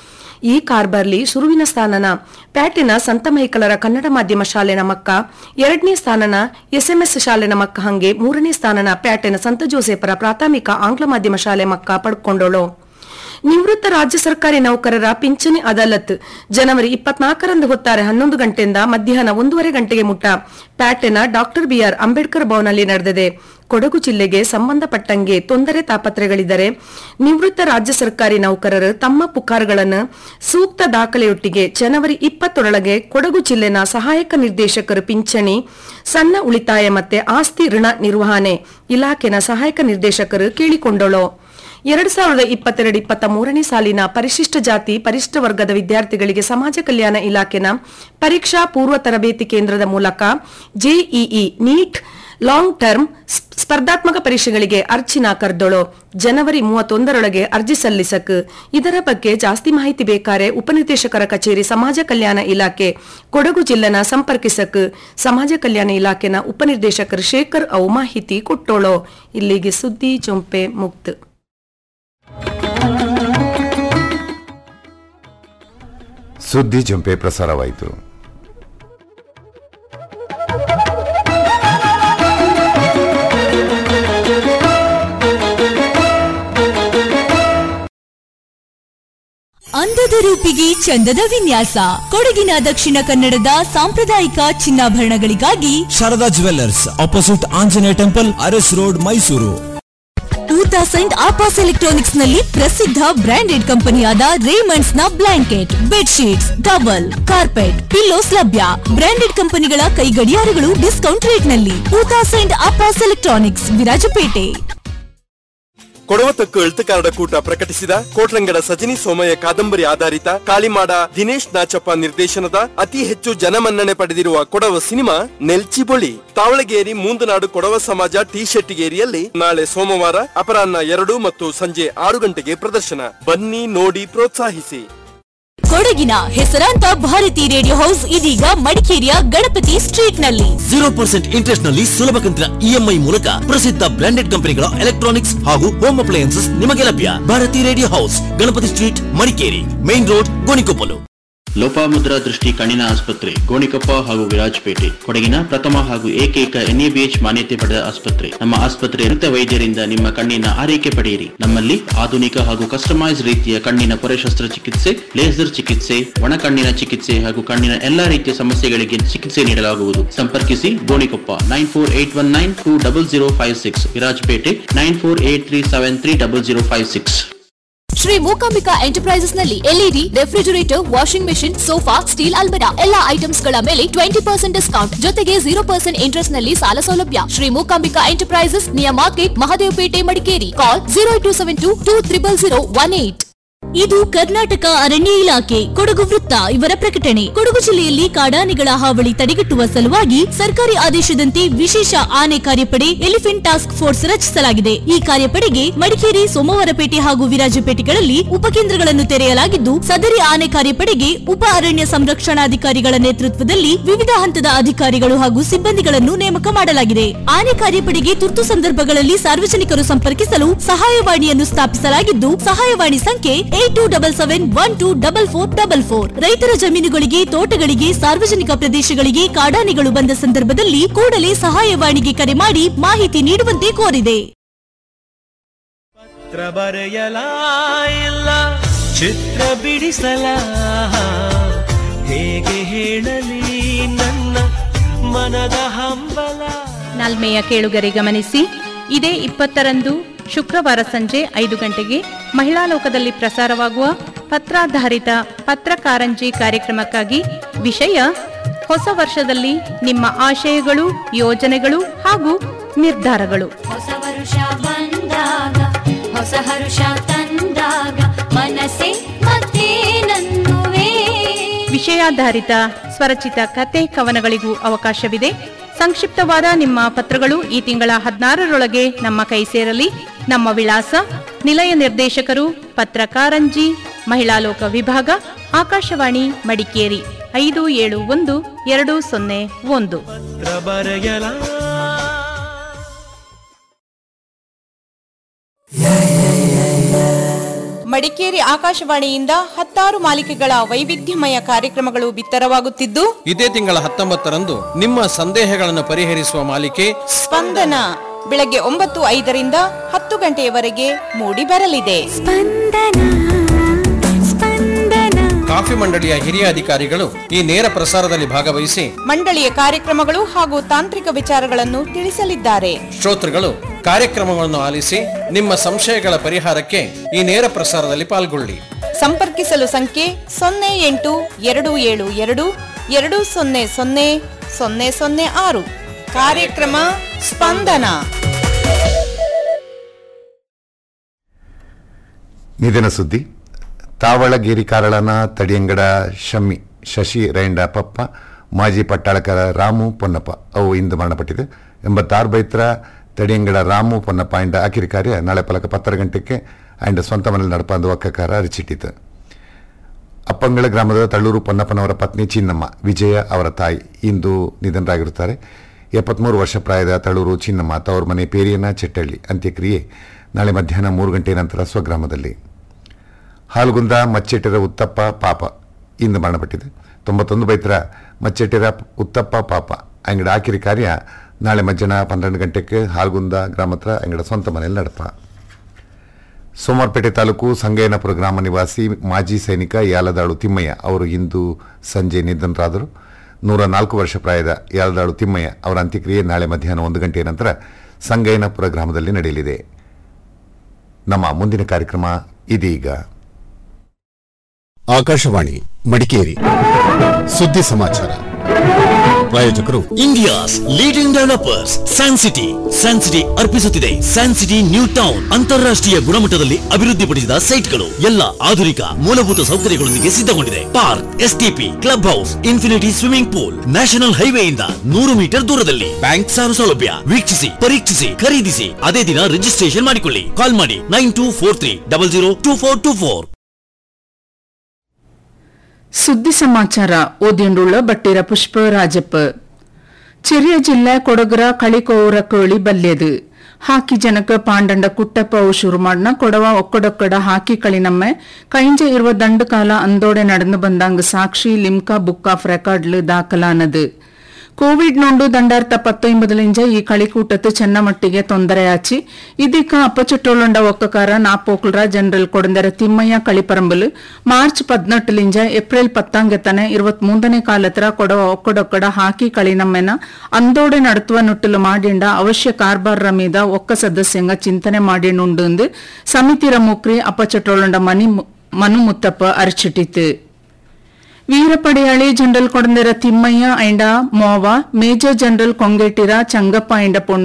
ಈ ಕಾರ್ಬರ್ಲಿ ಶುರುವಿನ ಸ್ಥಾನನ ಪ್ಯಾಟಿನ ಸಂತ ಮೈಕಲರ ಕನ್ನಡ ಮಾಧ್ಯಮ ಶಾಲೆನ ಮಕ್ಕ ಎರಡನೇ ಸ್ಥಾನನ ಎಸ್ಎಂಎಸ್ ಶಾಲೆನ ಮಕ್ಕ ಹಂಗೆ ಮೂರನೇ ಸ್ಥಾನನ ಪ್ಯಾಟಿನ ಸಂತ ಜೋಸೆಫರ ಪ್ರಾಥಮಿಕ ಆಂಗ್ಲ ಮಾಧ್ಯಮ ಶಾಲೆ ಮಕ್ಕ ಪಡ್ಕೊಂಡೋಳು ನಿವೃತ್ತ ರಾಜ್ಯ ಸರ್ಕಾರಿ ನೌಕರರ ಪಿಂಚಣಿ ಅದಾಲತ್ ಜನವರಿ ಇಪ್ಪತ್ನಾಲ್ಕರಂದು ಹೊತ್ತಾರೆ ಹನ್ನೊಂದು ಗಂಟೆಯಿಂದ ಮಧ್ಯಾಹ್ನ ಒಂದೂವರೆ ಗಂಟೆಗೆ ಮುಟ್ಟ ಪ್ಯಾಟೆನ ಡಾಕ್ಟರ್ ಬಿಆರ್ ಅಂಬೇಡ್ಕರ್ ಭವನಲ್ಲಿ ನಡೆದಿದೆ ಕೊಡಗು ಜಿಲ್ಲೆಗೆ ಸಂಬಂಧಪಟ್ಟಂಗೆ ತೊಂದರೆ ತಾಪತ್ರೆಗಳಿದ್ದರೆ ನಿವೃತ್ತ ರಾಜ್ಯ ಸರ್ಕಾರಿ ನೌಕರರು ತಮ್ಮ ಪುಕಾರ್ಗಳನ್ನು ಸೂಕ್ತ ದಾಖಲೆಯೊಟ್ಟಿಗೆ ಜನವರಿ ಇಪ್ಪತ್ತರೊಳಗೆ ಕೊಡಗು ಜಿಲ್ಲೆನ ಸಹಾಯಕ ನಿರ್ದೇಶಕರು ಪಿಂಚಣಿ ಸಣ್ಣ ಉಳಿತಾಯ ಮತ್ತೆ ಆಸ್ತಿ ಋಣ ನಿರ್ವಹಣೆ ಇಲಾಖೆನ ಸಹಾಯಕ ನಿರ್ದೇಶಕರು ಕೇಳಿಕೊಂಡಳು ಎರಡ್ ಸಾವಿರದ ಇಪ್ಪತ್ತೆರಡು ಇಪ್ಪತ್ತ ಮೂರನೇ ಸಾಲಿನ ಪರಿಶಿಷ್ಟ ಜಾತಿ ಪರಿಶಿಷ್ಟ ವರ್ಗದ ವಿದ್ಯಾರ್ಥಿಗಳಿಗೆ ಸಮಾಜ ಕಲ್ಯಾಣ ಇಲಾಖೆನ ಪರೀಕ್ಷಾ ಪೂರ್ವ ತರಬೇತಿ ಕೇಂದ್ರದ ಮೂಲಕ ಜೆಇಇ ನೀಟ್ ಲಾಂಗ್ ಟರ್ಮ್ ಸ್ಪರ್ಧಾತ್ಮಕ ಪರೀಕ್ಷೆಗಳಿಗೆ ಅರ್ಜಿನ ಕರೆದೊಳು ಜನವರಿ ಮೂವತ್ತೊಂದರೊಳಗೆ ಅರ್ಜಿ ಸಲ್ಲಿಸಕ್ ಇದರ ಬಗ್ಗೆ ಜಾಸ್ತಿ ಮಾಹಿತಿ ಬೇಕಾರೆ ಉಪನಿರ್ದೇಶಕರ ಕಚೇರಿ ಸಮಾಜ ಕಲ್ಯಾಣ ಇಲಾಖೆ ಕೊಡಗು ಜಿಲ್ಲೆನ ಸಂಪರ್ಕಿಸಕ್ ಸಮಾಜ ಕಲ್ಯಾಣ ಇಲಾಖೆನ ಉಪನಿರ್ದೇಶಕರು ಶೇಖರ್ ಅವು ಮಾಹಿತಿ ಕೊಟ್ಟೋಳು ಇಲ್ಲಿಗೆ ಸುದ್ದಿ ಚೊಂಪೆ ಮುಕ್ತ ಸುದ್ದಿ ಜಂಪೆ ಪ್ರಸಾರವಾಯಿತು ಅಂದದ ರೂಪಿಗೆ ಚಂದದ ವಿನ್ಯಾಸ ಕೊಡಗಿನ ದಕ್ಷಿಣ ಕನ್ನಡದ ಸಾಂಪ್ರದಾಯಿಕ ಚಿನ್ನಾಭರಣಗಳಿಗಾಗಿ Sharada jewellers opposite Anjaneya temple Aras road Mysuru ಊತಾ ಸೈಂಟ್ ಆಪಾಸ್ ಎಲೆಕ್ಟ್ರಾನಿಕ್ಸ್ ನಲ್ಲಿ ಪ್ರಸಿದ್ಧ ಬ್ರಾಂಡೆಡ್ ಕಂಪನಿಯಾದ ರೇಮಂಡ್ಸ್ ನ blanket bedsheets towel carpet pillows ಲಭ್ಯ ಬ್ರಾಂಡೆಡ್ ಕಂಪನಿಗಳ ಕೈ ಗಡಿಯಾರಗಳು ಡಿಸ್ಕೌಂಟ್ ರೇಟ್ ನಲ್ಲಿ ಊತಾ ಸೈಂಟ್ ಆಪಾಸ್ ಎಲೆಕ್ಟ್ರಾನಿಕ್ಸ್ ವಿರಾಜಪೇಟೆ ಕೊಡವತಕ್ಕು ಎಳ್ತುಕಾರರ ಕೂಟ ಪ್ರಕಟಿಸಿದ ಕೋಟ್ರಂಗಡ ಸಜನಿ ಸೋಮಯ್ಯ ಕಾದಂಬರಿ ಆಧಾರಿತ ಕಾಳಿಮಾಡ ದಿನೇಶ್ ನಾಚಪ್ಪ ನಿರ್ದೇಶನದ ಅತಿ ಹೆಚ್ಚು ಜನಮನ್ನಣೆ ಪಡೆದಿರುವ ಕೊಡವ ಸಿನಿಮಾ ನೆಲ್ಚಿ ಬೊಳಿ ತಾವಳಗೇರಿ ಮೂಂದನಾಡು ಕೊಡವ ಸಮಾಜ ಟಿ ಶೆಟ್ಟಿಗೇರಿಯಲ್ಲಿ ನಾಳೆ ಸೋಮವಾರ ಅಪರಾಹ್ನ ಎರಡು ಮತ್ತು ಸಂಜೆ ಆರು ಗಂಟೆಗೆ ಪ್ರದರ್ಶನ ಬನ್ನಿ ನೋಡಿ ಪ್ರೋತ್ಸಾಹಿಸಿ ಕೊಡಗಿನ ಹೆಸರಾಂತ ಭಾರತಿ ರೇಡಿಯೋ ಹೌಸ್ ಇದೀಗ ಮಡಿಕೇರಿಯ ಗಣಪತಿ ಸ್ಟ್ರೀಟ್ ನಲ್ಲಿ ಜೀರೋ ಪರ್ಸೆಂಟ್ ಇಂಟ್ರೆಸ್ಟ್ ನಲ್ಲಿ ಸುಲಭ ಕಂತಿನ ಇಎಂಐ ಮೂಲಕ ಪ್ರಸಿದ್ಧ ಬ್ರಾಂಡೆಡ್ ಕಂಪನಿಗಳ ಎಲೆಕ್ಟ್ರಾನಿಕ್ಸ್ ಹಾಗೂ ಹೋಮ್ ಅಪ್ಲಯನ್ಸಸ್ ನಿಮಗೆ ಲಭ್ಯ Bharati radio house Ganapati street Madikeri main road Gonikoppal Lopamudra Drishti ಕಣ್ಣಿನ ಆಸ್ಪತ್ರೆ ಗೋಣಿಕೊಪ್ಪ ಹಾಗೂ ವಿರಾಜಪೇಟೆ ಕೊಡಗಿನ ಪ್ರಥಮ ಹಾಗೂ ಏಕೈಕ ಎನ್ಎಬಿಎಚ್ ಮಾನ್ಯತೆ ಪಡೆದ ಆಸ್ಪತ್ರೆ ನಮ್ಮ ಆಸ್ಪತ್ರೆ ನುರಿತ ವೈದ್ಯರಿಂದ ನಿಮ್ಮ ಕಣ್ಣಿನ ಆರೈಕೆ ಪಡೆಯಿರಿ ನಮ್ಮಲ್ಲಿ ಆಧುನಿಕ ಹಾಗೂ ಕಸ್ಟಮೈಸ್ ರೀತಿಯ ಕಣ್ಣಿನ ಪೊರೆ ಶಸ್ತ್ರಚಿಕಿತ್ಸೆ ಲೇಸರ್ ಚಿಕಿತ್ಸೆ ಒಣ ಕಣ್ಣಿನ ಚಿಕಿತ್ಸೆ ಹಾಗೂ ಕಣ್ಣಿನ ಎಲ್ಲಾ ರೀತಿಯ ಸಮಸ್ಯೆಗಳಿಗೆ ಚಿಕಿತ್ಸೆ ನೀಡಲಾಗುವುದು ಸಂಪರ್ಕಿಸಿ Gonikoppa nine four eight one nine two double zero five six Virajpet nine four eight three seven three double zero five six Shri Mookambika enterprises ನಲ್ಲಿ LED refrigerator washing machine sofa steel ಅಲ್ಬರಾ ಎಲ್ಲಾ ಐಟಮ್ಸ್ ಗಳ ಮೇಲೆ ಟ್ವೆಂಟಿ ಪರ್ಸೆಂಟ್ ಡಿಸ್ಕೌಂಟ್ ಜೊತೆಗೆ zero percent interest ನಲ್ಲಿ ಸಾಲ ಸೌಲಭ್ಯ Shri Mookambika enterprises ನಿಯ market Mahadevpet Madikeri call zero two seven two two triple zero one eight ಇದು ಕರ್ನಾಟಕ ಅರಣ್ಯ ಇಲಾಖೆ ಕೊಡಗು ವೃತ್ತ ಇವರ ಪ್ರಕಟಣೆ ಕೊಡಗು ಜಿಲ್ಲೆಯಲ್ಲಿ ಕಾಡಾನೆಗಳ ಹಾವಳಿ ತಡೆಗಟ್ಟುವ ಸಲುವಾಗಿ ಸರ್ಕಾರಿ ಆದೇಶದಂತೆ ವಿಶೇಷ ಆನೆ ಕಾರ್ಯಪಡೆ ಎಲಿಫೆಂಟ್ ಟಾಸ್ಕ್ ಫೋರ್ಸ್ ರಚಿಸಲಾಗಿದೆ ಈ ಕಾರ್ಯಪಡೆಗೆ ಮಡಿಕೇರಿ ಸೋಮವಾರಪೇಟೆ ಹಾಗೂ ವಿರಾಜಪೇಟೆಗಳಲ್ಲಿ ಉಪಕೇಂದ್ರಗಳನ್ನು ತೆರೆಯಲಾಗಿದ್ದು ಸದರಿ ಆನೆ ಕಾರ್ಯಪಡೆಗೆ ಉಪ ಅರಣ್ಯ ಸಂರಕ್ಷಣಾಧಿಕಾರಿಗಳ ನೇತೃತ್ವದಲ್ಲಿ ವಿವಿಧ ಹಂತದ ಅಧಿಕಾರಿಗಳು ಹಾಗೂ ಸಿಬ್ಬಂದಿಗಳನ್ನು ನೇಮಕ ಮಾಡಲಾಗಿದೆ ಆನೆ ಕಾರ್ಯಪಡೆಗೆ ತುರ್ತು ಸಂದರ್ಭಗಳಲ್ಲಿ ಸಾರ್ವಜನಿಕರು ಸಂಪರ್ಕಿಸಲು ಸಹಾಯವಾಣಿಯನ್ನು ಸ್ಥಾಪಿಸಲಾಗಿದ್ದು ಸಹಾಯವಾಣಿ ಸಂಖ್ಯೆ eight two double seven one two double four double four ರೈತರ ಜಮೀನುಗಳಿಗೆ ತೋಟಗಳಿಗೆ ಸಾರ್ವಜನಿಕ ಪ್ರದೇಶಗಳಿಗೆ ಕಾಡಾನೆಗಳು ಬಂದ ಸಂದರ್ಭದಲ್ಲಿ ಕೂಡಲೇ ಸಹಾಯವಾಣಿಗೆ ಕರೆ ಮಾಡಿ ಮಾಹಿತಿ ನೀಡುವಂತೆ ಕೋರಿದೆ ಚಿತ್ರ ಬರೆಯಲ ಇಲ್ಲ ಚಿತ್ರ ಬಿಡಿಸಲ ಹೇಗೆ ಹೇಳಲಿ ನನ್ನ ಮನದ ಹಂಬಲ ನಾಲ್ಮೆಯ ಕೇಳುಗರೆ ಗಮನಿಸಿ ಇದೇ ಇಪ್ಪತ್ತರಂದು ಶುಕ್ರವಾರ ಸಂಜೆ ಐದು ಗಂಟೆಗೆ ಮಹಿಳಾ ಲೋಕದಲ್ಲಿ ಪ್ರಸಾರವಾಗುವ ಪತ್ರಾಧಾರಿತ ಪತ್ರಕಾರಂಜಿ ಕಾರ್ಯಕ್ರಮಕ್ಕಾಗಿ ವಿಷಯ ಹೊಸ ವರ್ಷದಲ್ಲಿ ನಿಮ್ಮ ಆಶಯಗಳು ಯೋಜನೆಗಳು ಹಾಗೂ ನಿರ್ಧಾರಗಳು ಹೊಸ ವರುಷ ಬಂದಾಗ ಹೊಸ ಹರುಷ ತಂದಾಗ ಮನಸ್ಸೆ ಮತ್ತೇನನ್ನುವೇ ವಿಷಯಾಧಾರಿತ ಸ್ವರಚಿತ ಕತೆ ಕವನಗಳಿಗೂ ಅವಕಾಶವಿದೆ ಸಂಕ್ಷಿಪ್ತವಾದ ನಿಮ್ಮ ಪತ್ರಗಳು ಈ ತಿಂಗಳ ಹದಿನಾರರೊಳಗೆ ನಮ್ಮ ಕೈ ಸೇರಲಿ ನಮ್ಮ ವಿಳಾಸ ನಿಲಯ ನಿರ್ದೇಶಕರು ಪತ್ರಕಾರಂಜಿ ಮಹಿಳಾ ಲೋಕ ವಿಭಾಗ ಆಕಾಶವಾಣಿ ಮಡಿಕೇರಿ ಐದು ಏಳು ಒಂದು ಎರಡು ಸೊನ್ನೆ ಒಂದು ಚಿತ್ರ ಬರೆಯಲ ಮಡಿಕೇರಿ ಆಕಾಶವಾಣಿಯಿಂದ ಹತ್ತಾರು ಮಾಲಿಕೆಗಳ ವೈವಿಧ್ಯಮಯ ಕಾರ್ಯಕ್ರಮಗಳು ಬಿತ್ತರವಾಗುತ್ತಿದ್ದು ಇದೇ ತಿಂಗಳ ಹತ್ತೊಂಬತ್ತರಂದು ನಿಮ್ಮ ಸಂದೇಹಗಳನ್ನು ಪರಿಹರಿಸುವ ಮಾಲಿಕೆ ಸ್ಪಂದನ ಬೆಳಗ್ಗೆ ಒಂಬತ್ತು ಐದರಿಂದ ಹತ್ತು ಗಂಟೆಯವರೆಗೆ ಮೂಡಿ ಬರಲಿದೆ ಕಾಫಿ ಮಂಡಳಿಯ ಹಿರಿಯ ಅಧಿಕಾರಿಗಳು ಈ ನೇರ ಪ್ರಸಾರದಲ್ಲಿ ಭಾಗವಹಿಸಿ ಮಂಡಳಿಯ ಕಾರ್ಯಕ್ರಮಗಳು ಹಾಗೂ ತಾಂತ್ರಿಕ ವಿಚಾರಗಳನ್ನು ತಿಳಿಸಲಿದ್ದಾರೆ ಶ್ರೋತೃಗಳು ಕಾರ್ಯಕ್ರಮಗಳನ್ನು ಆಲಿಸಿ ನಿಮ್ಮ ಸಂಶಯಗಳ ಪರಿಹಾರಕ್ಕೆ ಈ ನೇರ ಪ್ರಸಾರದಲ್ಲಿ ಪಾಲ್ಗೊಳ್ಳಿ ಸಂಪರ್ಕಿಸಲು ಸಂಖ್ಯೆ ಸೊನ್ನೆ ಎಂಟು ಎರಡು ಏಳು ಎರಡು ಎರಡು ಸೊನ್ನೆ ಸೊನ್ನೆ ಸೊನ್ನೆ ಸೊನ್ನೆ ಆರು ಕಾರ್ಯಕ್ರಮ ಸ್ಪಂದನ ನಿಧನ ಸುದ್ದಿ ತಾವಳಗೇರಿ ಕಾರಳನ ತಡಿಯಂಗಡ ಶಮ್ಮಿ ಶಶಿ ರೈಂಡ ಪಪ್ಪ ಮಾಜಿ ಪಟ್ಟಾಳಕರ ರಾಮು ಪೊನ್ನಪ್ಪ ಅವು ಇಂದು ಮರಣಪಟ್ಟಿದೆ ಎಂಬತ್ತಾರು ಬೈತ್ರ ತಡಿಯಂಗಡ ರಾಮು ಪೊನ್ನಪ್ಪ ಆಂಡ ಆಕಿರಿ ಕಾರ್ಯ ನಾಳೆ ಪಲಕ ಪತ್ತರ ಗಂಟೆಗೆ ಆಂಡ ಸ್ವಂತ ಮನೇಲಿ ನಡಪಂದು ಒಕ್ಕಕಾರ ಅರಿಚಿಟ್ಟಿತು ಅಪ್ಪಂಗಳ ಗ್ರಾಮದ ತಳ್ಳೂರು ಪೊನ್ನಪ್ಪನವರ ಪತ್ನಿ ಚಿನ್ನಮ್ಮ ವಿಜಯ ಅವರ ತಾಯಿ ಇಂದು ನಿಧನರಾಗಿರುತ್ತಾರೆ ಎಪ್ಪತ್ಮೂರು ವರ್ಷ ಪ್ರಾಯದ ತಳೂರು ಚಿನ್ನಮ್ಮ ತವರ ಮನೆ ಪೇರಿಯನ ಚೆಟ್ಟಳ್ಳಿ ಅಂತ್ಯಕ್ರಿಯೆ ನಾಳೆ ಮಧ್ಯಾಹ್ನ ಮೂರು ಗಂಟೆ ನಂತರ ಸ್ವಗ್ರಾಮದಲ್ಲಿ ಹಾಲ್ಗುಂದ ಮಚ್ಚೆಟ್ಟಿರ ಉತ್ತಪ್ಪ ಪಾಪ ಇಂದು ಮರಣಪಟ್ಟಿದೆ ತೊಂಬತ್ತೊಂದು ಬೈತರ ಮಚ್ಚೆಟ್ಟಿರ ಉತ್ತಪ್ಪ ಪಾಪ ಅಂಗಡ ಆಕಿರಿ ಕಾರ್ಯ ನಾಳೆ ಮಧ್ಯಾಹ್ನ ಪನ್ನೆರಡು ಗಂಟೆಗೆ ಹಾಲ್ಗುಂದ ಗ್ರಾಮತ್ರ ಅಂಗಡ ಸ್ವಂತ ಮನೆಯಲ್ಲಿ ನಡಪ ಸೋಮವಾರಪೇಟೆ ತಾಲೂಕು ಸಂಗಯ್ಯನಪುರ ಗ್ರಾಮ ನಿವಾಸಿ ಮಾಜಿ ಸೈನಿಕ ಯಾಲದಾಳು ತಿಮ್ಮಯ್ಯ ಅವರು ಇಂದು ಸಂಜೆ ನಿಧನರಾದರು ನೂರ ನಾಲ್ಕು ವರ್ಷ ಪ್ರಾಯದ ಯಾಲದಾಳು ತಿಮ್ಮಯ್ಯ ಅವರ ಅಂತ್ಯಕ್ರಿಯೆ ನಾಳೆ ಮಧ್ಯಾಹ್ನ ಒಂದು ಗಂಟೆಯ ನಂತರ ಸಂಗಯ್ಯನಪುರ ಗ್ರಾಮದಲ್ಲಿ ನಡೆಯಲಿದೆ ನಮ್ಮ ಮುಂದಿನ ಕಾರ್ಯಕ್ರಮ ಇದೀಗ ಆಕಾಶವಾಣಿ ಮಡಿಕೇರಿ ಸುದ್ದಿ ಸಮಾಚಾರ ಪ್ರಾಯೋಜಕರು India's leading developers San City San City ಅರ್ಪಿಸುತ್ತಿದೆ ಸ್ಯಾನ್ ಸಿಟಿ ನ್ಯೂ ಟೌನ್ ಅಂತಾರಾಷ್ಟ್ರೀಯ ಗುಣಮಟ್ಟದಲ್ಲಿ ಅಭಿವೃದ್ಧಿಪಡಿಸಿದ ಸೈಟ್ಗಳು ಎಲ್ಲ ಆಧುನಿಕ ಮೂಲಭೂತ ಸೌಕರ್ಯಗಳೊಂದಿಗೆ ಸಿದ್ಧಗೊಂಡಿದೆ park STP club house infinity swimming pool national ಹೈವೇಯಿಂದ ನೂರು ಮೀಟರ್ ದೂರದಲ್ಲಿ ಬ್ಯಾಂಕ್ ಸಾಲ ಸೌಲಭ್ಯ ವೀಕ್ಷಿಸಿ ಪರೀಕ್ಷಿಸಿ ಖರೀದಿಸಿ ಅದೇ ದಿನ ರಿಜಿಸ್ಟ್ರೇಷನ್ ಮಾಡಿಕೊಳ್ಳಿ ಕಾಲ್ ಮಾಡಿ nine two four three double zero two four two four ಸುದ್ದಿ ಸಮಾಚಾರ ಓದಿಂಡುಳ್ಳ ಬಟ್ಟಿರ ಪುಷ್ಪ ರಾಜಪ್ಪ ചെറിയ ജില്ല കൊടകര കളിക്കോറ ಕೋಳಿ ಬಲ್ಯದು ಹಾಕಿ ಜನಕ ಪಾಂಡಂಡ ಕುಟ್ಟಪ್ಪ ಅವು ಶುರು ಮಾಡ್ನ ಕೊಡವ ಒಕ್ಕಡೊಕ್ಕಡ ಹಾಕಿ ಕಳಿನಮ್ಮೆ ಕೈಂಜ ಇರುವ ದಂಡು ಕಾಲ ಅಂದೋಡೆ நடந்து ಬಂದಂಗ ಸಾಕ್ಷಿ ಲಿಮ್ಕಾ ಬುಕ್ ಆಫ್ ರೆಕಾರ್ಡ್ಲು ದಾಖಲಾನದು ಕೋವಿಡ್ ನೊಂಡು ದಂಡಾರ್ಥ ಪತ್ತೊಂಬದಲಿಂಜ ಈ കളിക്കൂട്ടത്ത് ചെന്നമട്ടിಗೆ ತೊಂದರೆಯಾಚಿ ಇದೀಕ ಅಪ್ಪಚುಟ್ಟೋಳುಂಡ ಒಕ್ಕಕಾರ ನಾಪೋಕುಲ್ರ ಜನರಲ್ ಕೊಡಂದರ ತಿಮ್ಮಯ್ಯ ಕಳಿಪರಂಬಲು ಮಾರ್ಚ್ ಪದ್ನೆಟ್ಟಲಿಂಜ ಏಪ್ರಿಲ್ ಪತ್ತಾಂಗೆತನೆ ಇರುವತ್ ಮೂಂದನೇ ಕಾಲತ್ರ ಕೊಡವ ಒಕ್ಕಡೊಕ್ಕಡ ಹಾಕಿ ಕಳಿನಮ್ಮೆನ ಅಂದೋಡೆ ನಡತುವ ನುಟ್ಟಲು ಮಾಡಿಂಡ ಅವಶ್ಯ ಕಾರ್ಬಾರ್ರ ಮೀದ ಒಕ್ಕ ಸದಸ್ಯಂಗ ಚಿಂತನೆ ಮಾಡಿನುಂಡು ಸಮಿತಿರ ಮುಕ್ರಿ ಅಪ್ಪಚುಟ್ಟೋಳುಂಡ ಮನಿ ಮನು ಮುತ್ತಪ್ಪ ಅರಚಿಟ್ಟಿತು ವೀರಪಡೆಯಾಳಿ ಜನರಲ್ ಕೊಡಂದರ ತಿಮ್ಮಯ್ಯ ಐಂಡ ಮೋವ ಮೇಜರ್ ಜನರಲ್ ಕೊಂಗೆಟ್ಟಿರ ಚಂಗಪ್ಪ ಐಂಡ ಪೊಣ್ಣು